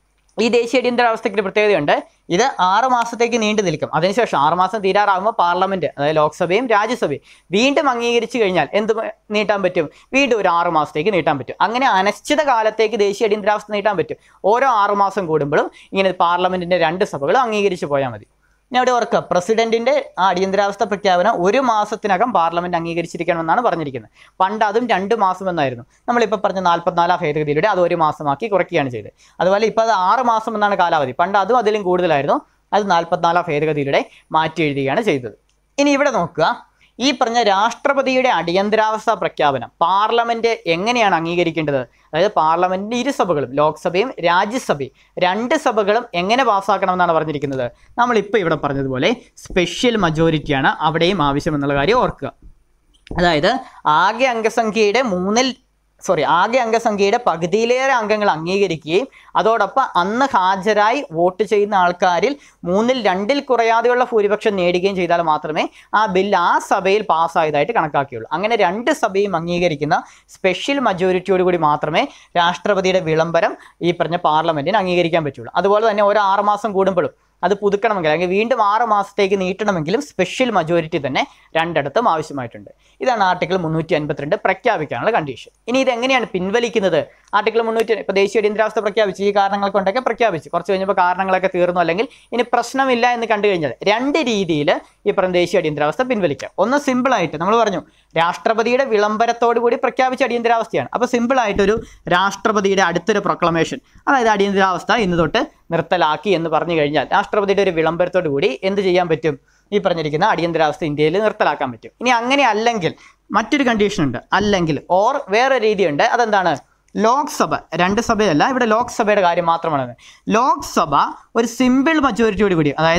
[SPEAKER 1] ഈ ദേശീയ അടിയന്തരാവസ്ഥയ്ക്ക് ഒരു പ്രത്യേകതയുണ്ട് ഇത് ആറ് മാസത്തേക്ക് നീണ്ടു നിൽക്കും അതിനുശേഷം ആറ് മാസം തീരാറാകുമ്പോൾ പാർലമെന്റ് അതായത് ലോക്സഭയും രാജ്യസഭയും വീണ്ടും അംഗീകരിച്ചു കഴിഞ്ഞാൽ എന്ത് പ- നീട്ടാൻ പറ്റും വീണ്ടും ഒരു ആറ് മാസത്തേക്ക് നീട്ടാൻ പറ്റും അങ്ങനെ അനിശ്ചിത കാലത്തേക്ക് ദേശീയ അടിയന്തരാവസ്ഥ നീട്ടാൻ പറ്റും ഓരോ ആറ് മാസം കൂടുമ്പോഴും ഇങ്ങനെ പാർലമെന്റിന്റെ രണ്ട് സഭകളും അംഗീകരിച്ച് പോയാൽ മതി ഞാൻ ഇവിടെ ഓർക്കുക പ്രസിഡന്റിന്റെ ആ അടിയന്തരാവസ്ഥ പ്രഖ്യാപനം ഒരു മാസത്തിനകം പാർലമെന്റ് അംഗീകരിച്ചിരിക്കണമെന്നാണ് പറഞ്ഞിരിക്കുന്നത് പണ്ട് അതും രണ്ട് മാസം എന്നായിരുന്നു നമ്മളിപ്പോൾ പറഞ്ഞ നാൽപ്പത്തിനാലാം ഭേദഗതിയിലൂടെ അത് ഒരു മാസമാക്കി കുറയ്ക്കുകയാണ് ചെയ്തത് അതുപോലെ ഇപ്പോൾ അത് ആറ് മാസം എന്നാണ് കാലാവധി പണ്ട് അതും അതിലും കൂടുതലായിരുന്നു അത് നാൽപ്പത്തിനാലാം ഭേദഗതിയിലൂടെ മാറ്റി എഴുതുകയാണ് ചെയ്തത് ഇനി ഇവിടെ നോക്കുക ഈ പറഞ്ഞ രാഷ്ട്രപതിയുടെ അടിയന്തരാവസ്ഥ പ്രഖ്യാപനം പാർലമെന്റ് എങ്ങനെയാണ് അംഗീകരിക്കേണ്ടത് അതായത് പാർലമെന്റിന്റെ ഇരുസഭകളും ലോക്സഭയും രാജ്യസഭയും രണ്ട് സഭകളും എങ്ങനെ പാസ്സാക്കണമെന്നാണ് പറഞ്ഞിരിക്കുന്നത് നമ്മളിപ്പോൾ ഇവിടെ പറഞ്ഞതുപോലെ സ്പെഷ്യൽ മജോറിറ്റിയാണ് അവിടെയും ആവശ്യം എന്നുള്ള കാര്യം ഓർക്കുക അതായത് ആകെ അംഗസംഖ്യയുടെ മൂന്നിൽ സോറി ആകെ അംഗസംഖ്യയുടെ പകുതിയിലേറെ അംഗങ്ങൾ അംഗീകരിക്കുകയും അതോടൊപ്പം അന്ന് ഹാജരായി വോട്ട് ചെയ്യുന്ന ആൾക്കാരിൽ മൂന്നിൽ രണ്ടിൽ കുറയാതെയുള്ള ഭൂരിപക്ഷം നേടുകയും ചെയ്താൽ മാത്രമേ ആ ബില്ല് ആ സഭയിൽ പാസ്സായതായിട്ട് കണക്കാക്കിയുള്ളൂ അങ്ങനെ രണ്ട് സഭയും അംഗീകരിക്കുന്ന സ്പെഷ്യൽ മജോറിറ്റിയോട് കൂടി മാത്രമേ രാഷ്ട്രപതിയുടെ വിളംബരം ഈ പറഞ്ഞ പാർലമെന്റിന് അംഗീകരിക്കാൻ പറ്റുള്ളൂ അതുപോലെ തന്നെ ഓരോ ആറ് മാസം കൂടുമ്പോഴും അത് പുതുക്കണമെങ്കിൽ അല്ലെങ്കിൽ വീണ്ടും ആറ് മാസത്തേക്ക് നീട്ടണമെങ്കിലും സ്പെഷ്യൽ മജോറിറ്റി തന്നെ രണ്ടിടത്തും ആവശ്യമായിട്ടുണ്ട് ഇതാണ് ആർട്ടിക്കിൾ മുന്നൂറ്റി അൻപത്തിരണ്ട് പ്രഖ്യാപിക്കാനുള്ള കണ്ടീഷൻ ഇനി ഇത് എങ്ങനെയാണ് പിൻവലിക്കുന്നത് ആർട്ടിക്കിൾ മുന്നൂറ്റി ഇപ്പോൾ ദേശീയ അടിയന്തരാവസ്ഥ പ്രഖ്യാപിച്ചു ഈ കാരണങ്ങൾ കൊണ്ടൊക്കെ പ്രഖ്യാപിച്ചു കുറച്ച് കഴിഞ്ഞപ്പോൾ കാരണങ്ങളൊക്കെ തീർന്നു അല്ലെങ്കിൽ ഇനി പ്രശ്നമില്ല എന്ന് കണ്ടു കഴിഞ്ഞാൽ രണ്ട് രീതിയിൽ ഈ പറഞ്ഞ ദേശീയ അടിയന്തരാവസ്ഥ പിൻവലിക്കാം ഒന്ന് സിമ്പിളായിട്ട് നമ്മൾ പറഞ്ഞു രാഷ്ട്രപതിയുടെ വിളംബരത്തോടു കൂടി പ്രഖ്യാപിച്ച അടിയന്തരാവസ്ഥയാണ് അപ്പോൾ സിമ്പിളായിട്ടൊരു രാഷ്ട്രപതിയുടെ അടുത്തൊരു പ്രൊക്ലമേഷൻ അതായത് അടിയന്തരാവസ്ഥ ഇന്ന് തൊട്ട് നിർത്തലാക്കി എന്ന് പറഞ്ഞു കഴിഞ്ഞാൽ രാഷ്ട്രപതിയുടെ ഒരു വിളംബരത്തോടു കൂടി എന്ത് ചെയ്യാൻ പറ്റും ഈ പറഞ്ഞിരിക്കുന്ന അടിയന്തരാവസ്ഥ ഇന്ത്യയിൽ നിർത്തലാക്കാൻ പറ്റും ഇനി അങ്ങനെ അല്ലെങ്കിൽ മറ്റൊരു കണ്ടീഷൻ ഉണ്ട് അല്ലെങ്കിൽ ഓർ വേറെ രീതിയുണ്ട് അതെന്താണ് ലോക്സഭ രണ്ട് സഭയല്ല ഇവിടെ ലോക്സഭയുടെ കാര്യം മാത്രമാണ് ലോക്സഭ ഒരു സിമ്പിൾ മജോറിറ്റിയോട് കൂടി അതായത്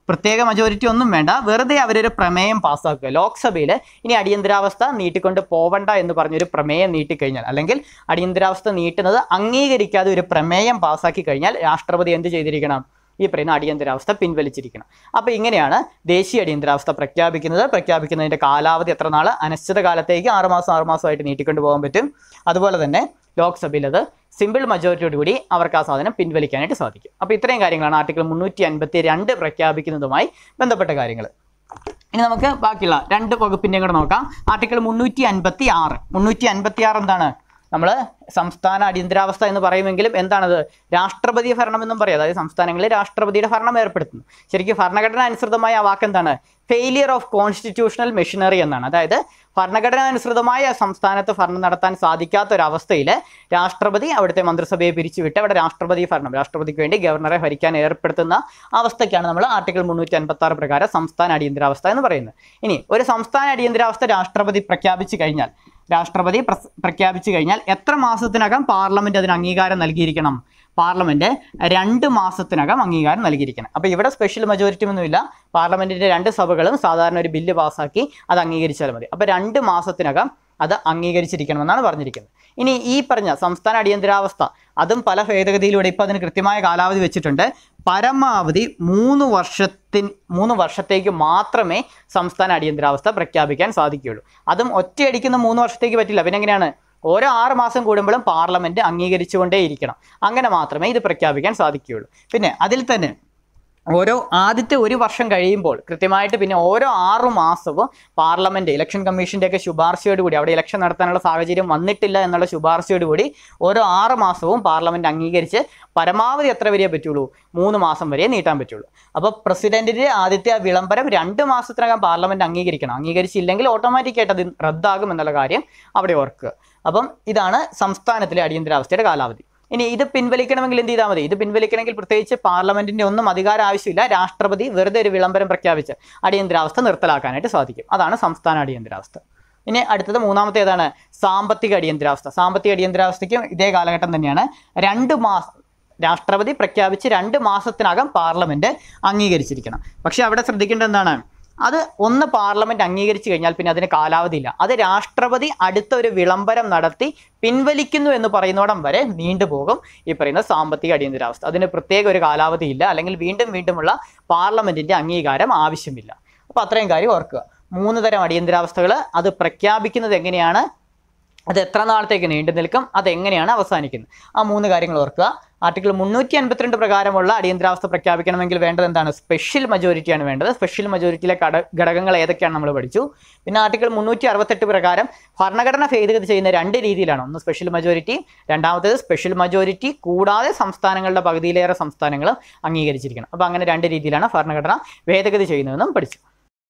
[SPEAKER 1] പ്രത്യേക മജോറിറ്റി ഒന്നും വേണ്ട വെറുതെ അവരൊരു പ്രമേയം പാസ്സാക്കുക ലോക്സഭയിൽ ഇനി അടിയന്തരാവസ്ഥ നീട്ടിക്കൊണ്ട് പോവണ്ട എന്ന് പറഞ്ഞൊരു പ്രമേയം നീട്ടിക്കഴിഞ്ഞാൽ അല്ലെങ്കിൽ അടിയന്തരാവസ്ഥ നീട്ടുന്നത് അംഗീകരിക്കാതെ ഒരു പ്രമേയം പാസ്സാക്കി കഴിഞ്ഞാൽ രാഷ്ട്രപതി എന്ത് ചെയ്തിരിക്കണം ഈ പറയുന്ന അടിയന്തരാവസ്ഥ പിൻവലിച്ചിരിക്കണം അപ്പോൾ ഇങ്ങനെയാണ് ദേശീയ അടിയന്തരാവസ്ഥ പ്രഖ്യാപിക്കുന്നത് പ്രഖ്യാപിക്കുന്നതിൻ്റെ കാലാവധി എത്ര നാൾ അനിശ്ചിത കാലത്തേക്ക് ആറുമാസം ആറുമാസമായിട്ട് നീട്ടിക്കൊണ്ട് പോകാൻ പറ്റും അതുപോലെ തന്നെ ലോക്സഭയിൽ അത് സിമ്പിൾ മജോറിറ്റിയോട് കൂടി അവർക്ക് ആ സാധനം പിൻവലിക്കാനായിട്ട് സാധിക്കും അപ്പോൾ ഇത്രയും കാര്യങ്ങളാണ് ആർട്ടിക്കിൾ മുന്നൂറ്റി അൻപത്തി രണ്ട് പ്രഖ്യാപിക്കുന്നതുമായി ബന്ധപ്പെട്ട കാര്യങ്ങൾ ഇനി നമുക്ക് ബാക്കിയുള്ള രണ്ട് വകുപ്പിൻ്റെയും കൂടെ നോക്കാം ആർട്ടിക്കിൾ മുന്നൂറ്റി അൻപത്തി ആറ് മുന്നൂറ്റി അൻപത്തി ആറ് എന്താണ് നമ്മൾ സംസ്ഥാന അടിയന്തരാവസ്ഥ എന്ന് പറയുമെങ്കിലും എന്താണത് രാഷ്ട്രപതി ഭരണം എന്നും പറയും അതായത് സംസ്ഥാനങ്ങളിൽ രാഷ്ട്രപതിയുടെ ഭരണം ഏർപ്പെടുത്തുന്നു ശരിക്കും ഭരണഘടന അനുസൃതമായ ആ വാക്ക് എന്താണ് ഫെയിലിയർ ഓഫ് കോൺസ്റ്റിറ്റ്യൂഷണൽ മെഷീനറി എന്നാണ് അതായത് ഭരണഘടന അനുസൃതമായ സംസ്ഥാനത്ത് ഭരണം നടത്താൻ സാധിക്കാത്ത ഒരവസ്ഥയിൽ രാഷ്ട്രപതി അവിടുത്തെ മന്ത്രിസഭയെ പിരിച്ചുവിട്ട് അവിടെ രാഷ്ട്രപതി ഭരണം രാഷ്ട്രപതിക്ക് വേണ്ടി ഗവർണറെ ഭരിക്കാൻ ഏർപ്പെടുത്തുന്ന അവസ്ഥയ്ക്കാണ് നമ്മൾ ആർട്ടിക്കിൾ മുന്നൂറ്റി അൻപത്തി ആറ് പ്രകാരം സംസ്ഥാന അടിയന്തരാവസ്ഥ എന്ന് പറയുന്നത് ഇനി ഒരു സംസ്ഥാന അടിയന്തരാവസ്ഥ രാഷ്ട്രപതി പ്രഖ്യാപിച്ചു കഴിഞ്ഞാൽ രാഷ്ട്രപതി പ്രസ്- പ്രഖ്യാപിച്ചു കഴിഞ്ഞാൽ എത്ര മാസത്തിനകം പാർലമെന്റ് അതിന് അംഗീകാരം നൽകിയിരിക്കണം പാർലമെന്റ് രണ്ട് മാസത്തിനകം അംഗീകാരം നൽകിയിരിക്കണം അപ്പോൾ ഇവിടെ സ്പെഷ്യൽ മജോറിറ്റി ഒന്നുമില്ല പാർലമെന്റിന്റെ രണ്ട് സഭകളും സാധാരണ ഒരു ബില്ല് പാസ്സാക്കി അത് അംഗീകരിച്ചാൽ മതി അപ്പോൾ രണ്ട് മാസത്തിനകം അത് അംഗീകരിച്ചിരിക്കണമെന്നാണ് പറഞ്ഞിരിക്കുന്നത് ഇനി ഈ പറഞ്ഞ സംസ്ഥാന അടിയന്തരാവസ്ഥ അതും പല ഭേദഗതിയിലൂടെ ഇപ്പോൾ അതിന് കൃത്യമായ കാലാവധി വെച്ചിട്ടുണ്ട് പരമാവധി മൂന്ന് വർഷത്തിൻ മൂന്ന് വർഷത്തേക്ക് മാത്രമേ സംസ്ഥാന അടിയന്തരാവസ്ഥ പ്രഖ്യാപിക്കാൻ സാധിക്കുകയുള്ളൂ അതും ഒറ്റയടിക്കുന്ന മൂന്ന് വർഷത്തേക്ക് പറ്റില്ല പിന്നെ എങ്ങനെയാണ് ഓരോ ആറ് മാസം കൂടുമ്പോഴും പാർലമെന്റ് അംഗീകരിച്ചുകൊണ്ടേയിരിക്കണം അങ്ങനെ മാത്രമേ ഇത് പ്രഖ്യാപിക്കാൻ സാധിക്കുകയുള്ളൂ പിന്നെ അതിൽ തന്നെ ഓരോ ആദ്യത്തെ ഒരു വർഷം കഴിയുമ്പോൾ കൃത്യമായിട്ട് പിന്നെ ഓരോ ആറു മാസവും പാർലമെന്റ് ഇലക്ഷൻ കമ്മീഷന്റെ ഒക്കെ ശുപാർശയോട് കൂടി അവിടെ ഇലക്ഷൻ നടത്താനുള്ള സാഹചര്യം വന്നിട്ടില്ല എന്നുള്ള ശുപാർശയോട് കൂടി ഓരോ ആറ് മാസവും പാർലമെന്റ് അംഗീകരിച്ച് പരമാവധി എത്ര വരെയേ പറ്റുള്ളൂ മൂന്ന് മാസം വരെ നീട്ടാൻ പറ്റുള്ളൂ അപ്പോൾ പ്രസിഡന്റിന്റെ ആദ്യത്തെ ആ വിളംബരം രണ്ട് മാസത്തിനകം പാർലമെന്റ് അംഗീകരിക്കണം അംഗീകരിച്ചില്ലെങ്കിൽ ഓട്ടോമാറ്റിക്കായിട്ട് അത് റദ്ദാകും എന്നുള്ള കാര്യം അവിടെ ഓർക്കുക അപ്പം ഇതാണ് സംസ്ഥാനത്തിലെ അടിയന്തരാവസ്ഥയുടെ കാലാവധി ഇനി ഇത് പിൻവലിക്കണമെങ്കിൽ എന്ത് ചെയ്താൽ മതി ഇത് പിൻവലിക്കണമെങ്കിൽ പ്രത്യേകിച്ച് പാർലമെന്റിന്റെ ഒന്നും അധികാരം ആവശ്യമില്ല രാഷ്ട്രപതി വെറുതെ ഒരു വിളംബരം പ്രഖ്യാപിച്ച് അടിയന്തരാവസ്ഥ നിർത്തലാക്കാനായിട്ട് സാധിക്കും അതാണ് സംസ്ഥാന അടിയന്തരാവസ്ഥ ഇനി അടുത്തത് മൂന്നാമത്തെ ഏതാണ് സാമ്പത്തിക അടിയന്തരാവസ്ഥ സാമ്പത്തിക അടിയന്തരാവസ്ഥയ്ക്കും ഇതേ കാലഘട്ടം തന്നെയാണ് രണ്ട് മാസം രാഷ്ട്രപതി പ്രഖ്യാപിച്ച് രണ്ട് മാസത്തിനകം പാർലമെന്റ് അംഗീകരിച്ചിരിക്കണം പക്ഷെ അവിടെ ശ്രദ്ധിക്കേണ്ടത് എന്താണ് അത് ഒന്ന് പാർലമെന്റ് അംഗീകരിച്ചു കഴിഞ്ഞാൽ പിന്നെ അതിന് കാലാവധിയില്ല അത് രാഷ്ട്രപതി അടുത്ത ഒരു വിളംബരം നടത്തി പിൻവലിക്കുന്നു എന്ന് പറയുന്നോടം വരെ നീണ്ടുപോകും ഈ പറയുന്ന സാമ്പത്തിക അടിയന്തരാവസ്ഥ അതിന് പ്രത്യേക ഒരു കാലാവധി ഇല്ല അല്ലെങ്കിൽ വീണ്ടും വീണ്ടുമുള്ള പാർലമെന്റിന്റെ അംഗീകാരം ആവശ്യമില്ല അപ്പോൾ അത്രയും കാര്യം ഓർക്കുക മൂന്ന് തരം അടിയന്തരാവസ്ഥകൾ അത് പ്രഖ്യാപിക്കുന്നത് എങ്ങനെയാണ് അത് എത്ര നാളത്തേക്ക് നീണ്ടു നിൽക്കും അതെങ്ങനെയാണ് അവസാനിക്കുന്നത് ആ മൂന്ന് കാര്യങ്ങൾ ഓർക്കുക ആർട്ടിക്കിൾ മുന്നൂറ്റി അൻപത്തിരണ്ട് പ്രകാരമുള്ള അടിയന്തരാവസ്ഥ പ്രഖ്യാപിക്കണമെങ്കിൽ വേണ്ടത് എന്താണ് സ്പെഷ്യൽ മജോറിറ്റിയാണ് വേണ്ടത് സ്പെഷ്യൽ മജോറിറ്റിയിലെ ഘട ഘടകങ്ങൾ ഏതൊക്കെയാണ് നമ്മൾ പഠിച്ചു പിന്നെ ആർട്ടിക്കിൾ മുന്നൂറ്റി അറുപത്തെട്ട് പ്രകാരം ഭരണഘടന ഭേദഗതി ചെയ്യുന്ന രണ്ട് രീതിയിലാണ് ഒന്ന് സ്പെഷ്യൽ മജോറിറ്റി രണ്ടാമത്തേത് സ്പെഷ്യൽ മജോറിറ്റി കൂടാതെ സംസ്ഥാനങ്ങളുടെ പകുതിയിലേറെ സംസ്ഥാനങ്ങൾ അംഗീകരിച്ചിരിക്കണം അപ്പോൾ അങ്ങനെ രണ്ട് രീതിയിലാണ് ഭരണഘടന ഭേദഗതി ചെയ്യുന്നതെന്നും പഠിച്ചു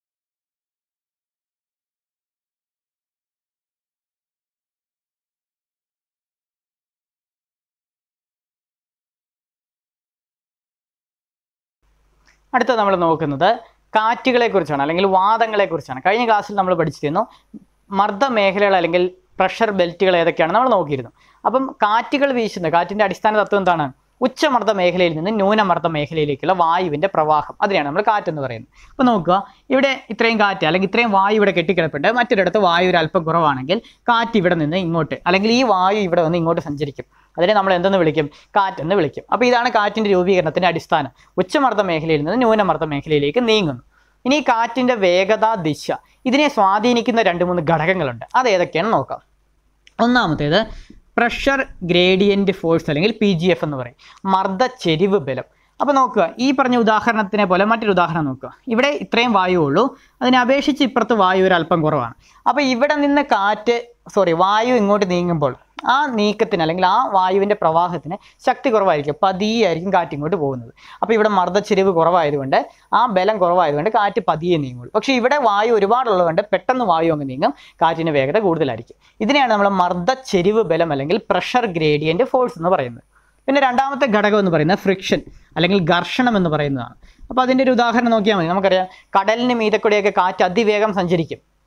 [SPEAKER 1] അടുത്ത നമ്മൾ നോക്കുന്നത് കാറ്റുകളെ കുറിച്ചാണ് അല്ലെങ്കിൽ വാദങ്ങളെ കുറിച്ചാണ് കഴിഞ്ഞ ക്ലാസ്സിൽ നമ്മൾ പഠിച്ചിരുന്നു മർദ്ദ മേഖലകൾ അല്ലെങ്കിൽ പ്രഷർ ബെൽറ്റുകൾ ഏതൊക്കെയാണ് നമ്മൾ നോക്കിയിരുന്നു അപ്പം കാറ്റുകൾ വീശുന്ന കാറ്റിൻ്റെ അടിസ്ഥാന തത്വം എന്താണ് ഉച്ചമർദ്ദ മേഖലയിൽ നിന്ന് ന്യൂനമർദ്ദ മേഖലയിലേക്കുള്ള വായുവിൻ്റെ പ്രവാഹം അതിനെയാണ് നമ്മൾ കാറ്റെന്ന് പറയുന്നത് അപ്പോൾ നോക്കുക ഇവിടെ ഇത്രയും കാറ്റ് അല്ലെങ്കിൽ ഇത്രയും വായു ഇവിടെ കെട്ടിക്കിടപ്പുണ്ട് മറ്റൊരിടത്ത് വായു ഒരു അല്പം കുറവാണെങ്കിൽ കാറ്റ് ഇവിടെ നിന്ന് ഇങ്ങോട്ട് അല്ലെങ്കിൽ ഈ വായു ഇവിടെ വന്ന് ഇങ്ങോട്ട് സഞ്ചരിക്കും അതിനെ നമ്മൾ എന്തെന്ന് വിളിക്കും കാറ്റെന്ന് വിളിക്കും അപ്പോൾ ഇതാണ് കാറ്റിൻ്റെ രൂപീകരണത്തിൻ്റെ അടിസ്ഥാനം ഉച്ചമർദ്ദ മേഖലയിൽ നിന്ന് ന്യൂനമർദ്ദ മേഖലയിലേക്ക് നീങ്ങുന്നു ഇനി ഈ കാറ്റിൻ്റെ വേഗത ദിശ ഇതിനെ സ്വാധീനിക്കുന്ന രണ്ട് മൂന്ന് ഘടകങ്ങളുണ്ട് അത് ഏതൊക്കെയാണെന്ന് നോക്കാം ഒന്നാമത്തേത് പ്രഷർ ഗ്രേഡിയൻറ്റ് ഫോഴ്സ് അല്ലെങ്കിൽ പി ജി എഫ് എന്ന് പറയും മർദ്ദ ചെരിവ് ബലം അപ്പോൾ നോക്കുക ഈ പറഞ്ഞ ഉദാഹരണത്തിനെ പോലെ മറ്റൊരു ഉദാഹരണം നോക്കുക ഇവിടെ ഇത്രയും വായു ഉള്ളൂ അതിനെ അപേക്ഷിച്ച് ഇപ്പുറത്ത് വായു ഒരു അല്പം കുറവാണ് അപ്പോൾ ഇവിടെ നിന്ന് കാറ്റ് സോറി വായു ഇങ്ങോട്ട് നീങ്ങുമ്പോൾ ആ നീക്കത്തിന് അല്ലെങ്കിൽ ആ വായുവിൻ്റെ പ്രവാഹത്തിന് ശക്തി കുറവായിരിക്കും പതിയെ ആയിരിക്കും കാറ്റ് ഇങ്ങോട്ട് പോകുന്നത് അപ്പോൾ ഇവിടെ മർദ്ദച്ചെരിവ് കുറവായതുകൊണ്ട് ആ ബലം കുറവായതുകൊണ്ട് കാറ്റ് പതിയെ നീങ്ങുള്ളൂ പക്ഷേ ഇവിടെ വായു ഒരുപാടുള്ളതുകൊണ്ട് പെട്ടെന്ന് വായു അങ്ങ് നീങ്ങും കാറ്റിൻ്റെ വേഗത കൂടുതലായിരിക്കും ഇതിനെയാണ് നമ്മൾ മർദ്ദച്ചെരിവ് ബലം അല്ലെങ്കിൽ പ്രഷർ ഗ്രേഡിയൻറ്റ് ഫോഴ്സ് എന്ന് പറയുന്നത് പിന്നെ രണ്ടാമത്തെ ഘടകം എന്ന് പറയുന്നത് ഫ്രിക്ഷൻ അല്ലെങ്കിൽ ഘർഷണം എന്ന് പറയുന്നതാണ് അപ്പോൾ അതിൻ്റെ ഒരു ഉദാഹരണം നോക്കിയാൽ മതി നമുക്കറിയാം കടലിന് മീതക്കൂടെയൊക്കെ കാറ്റ് അതിവേഗം സഞ്ചരിക്കും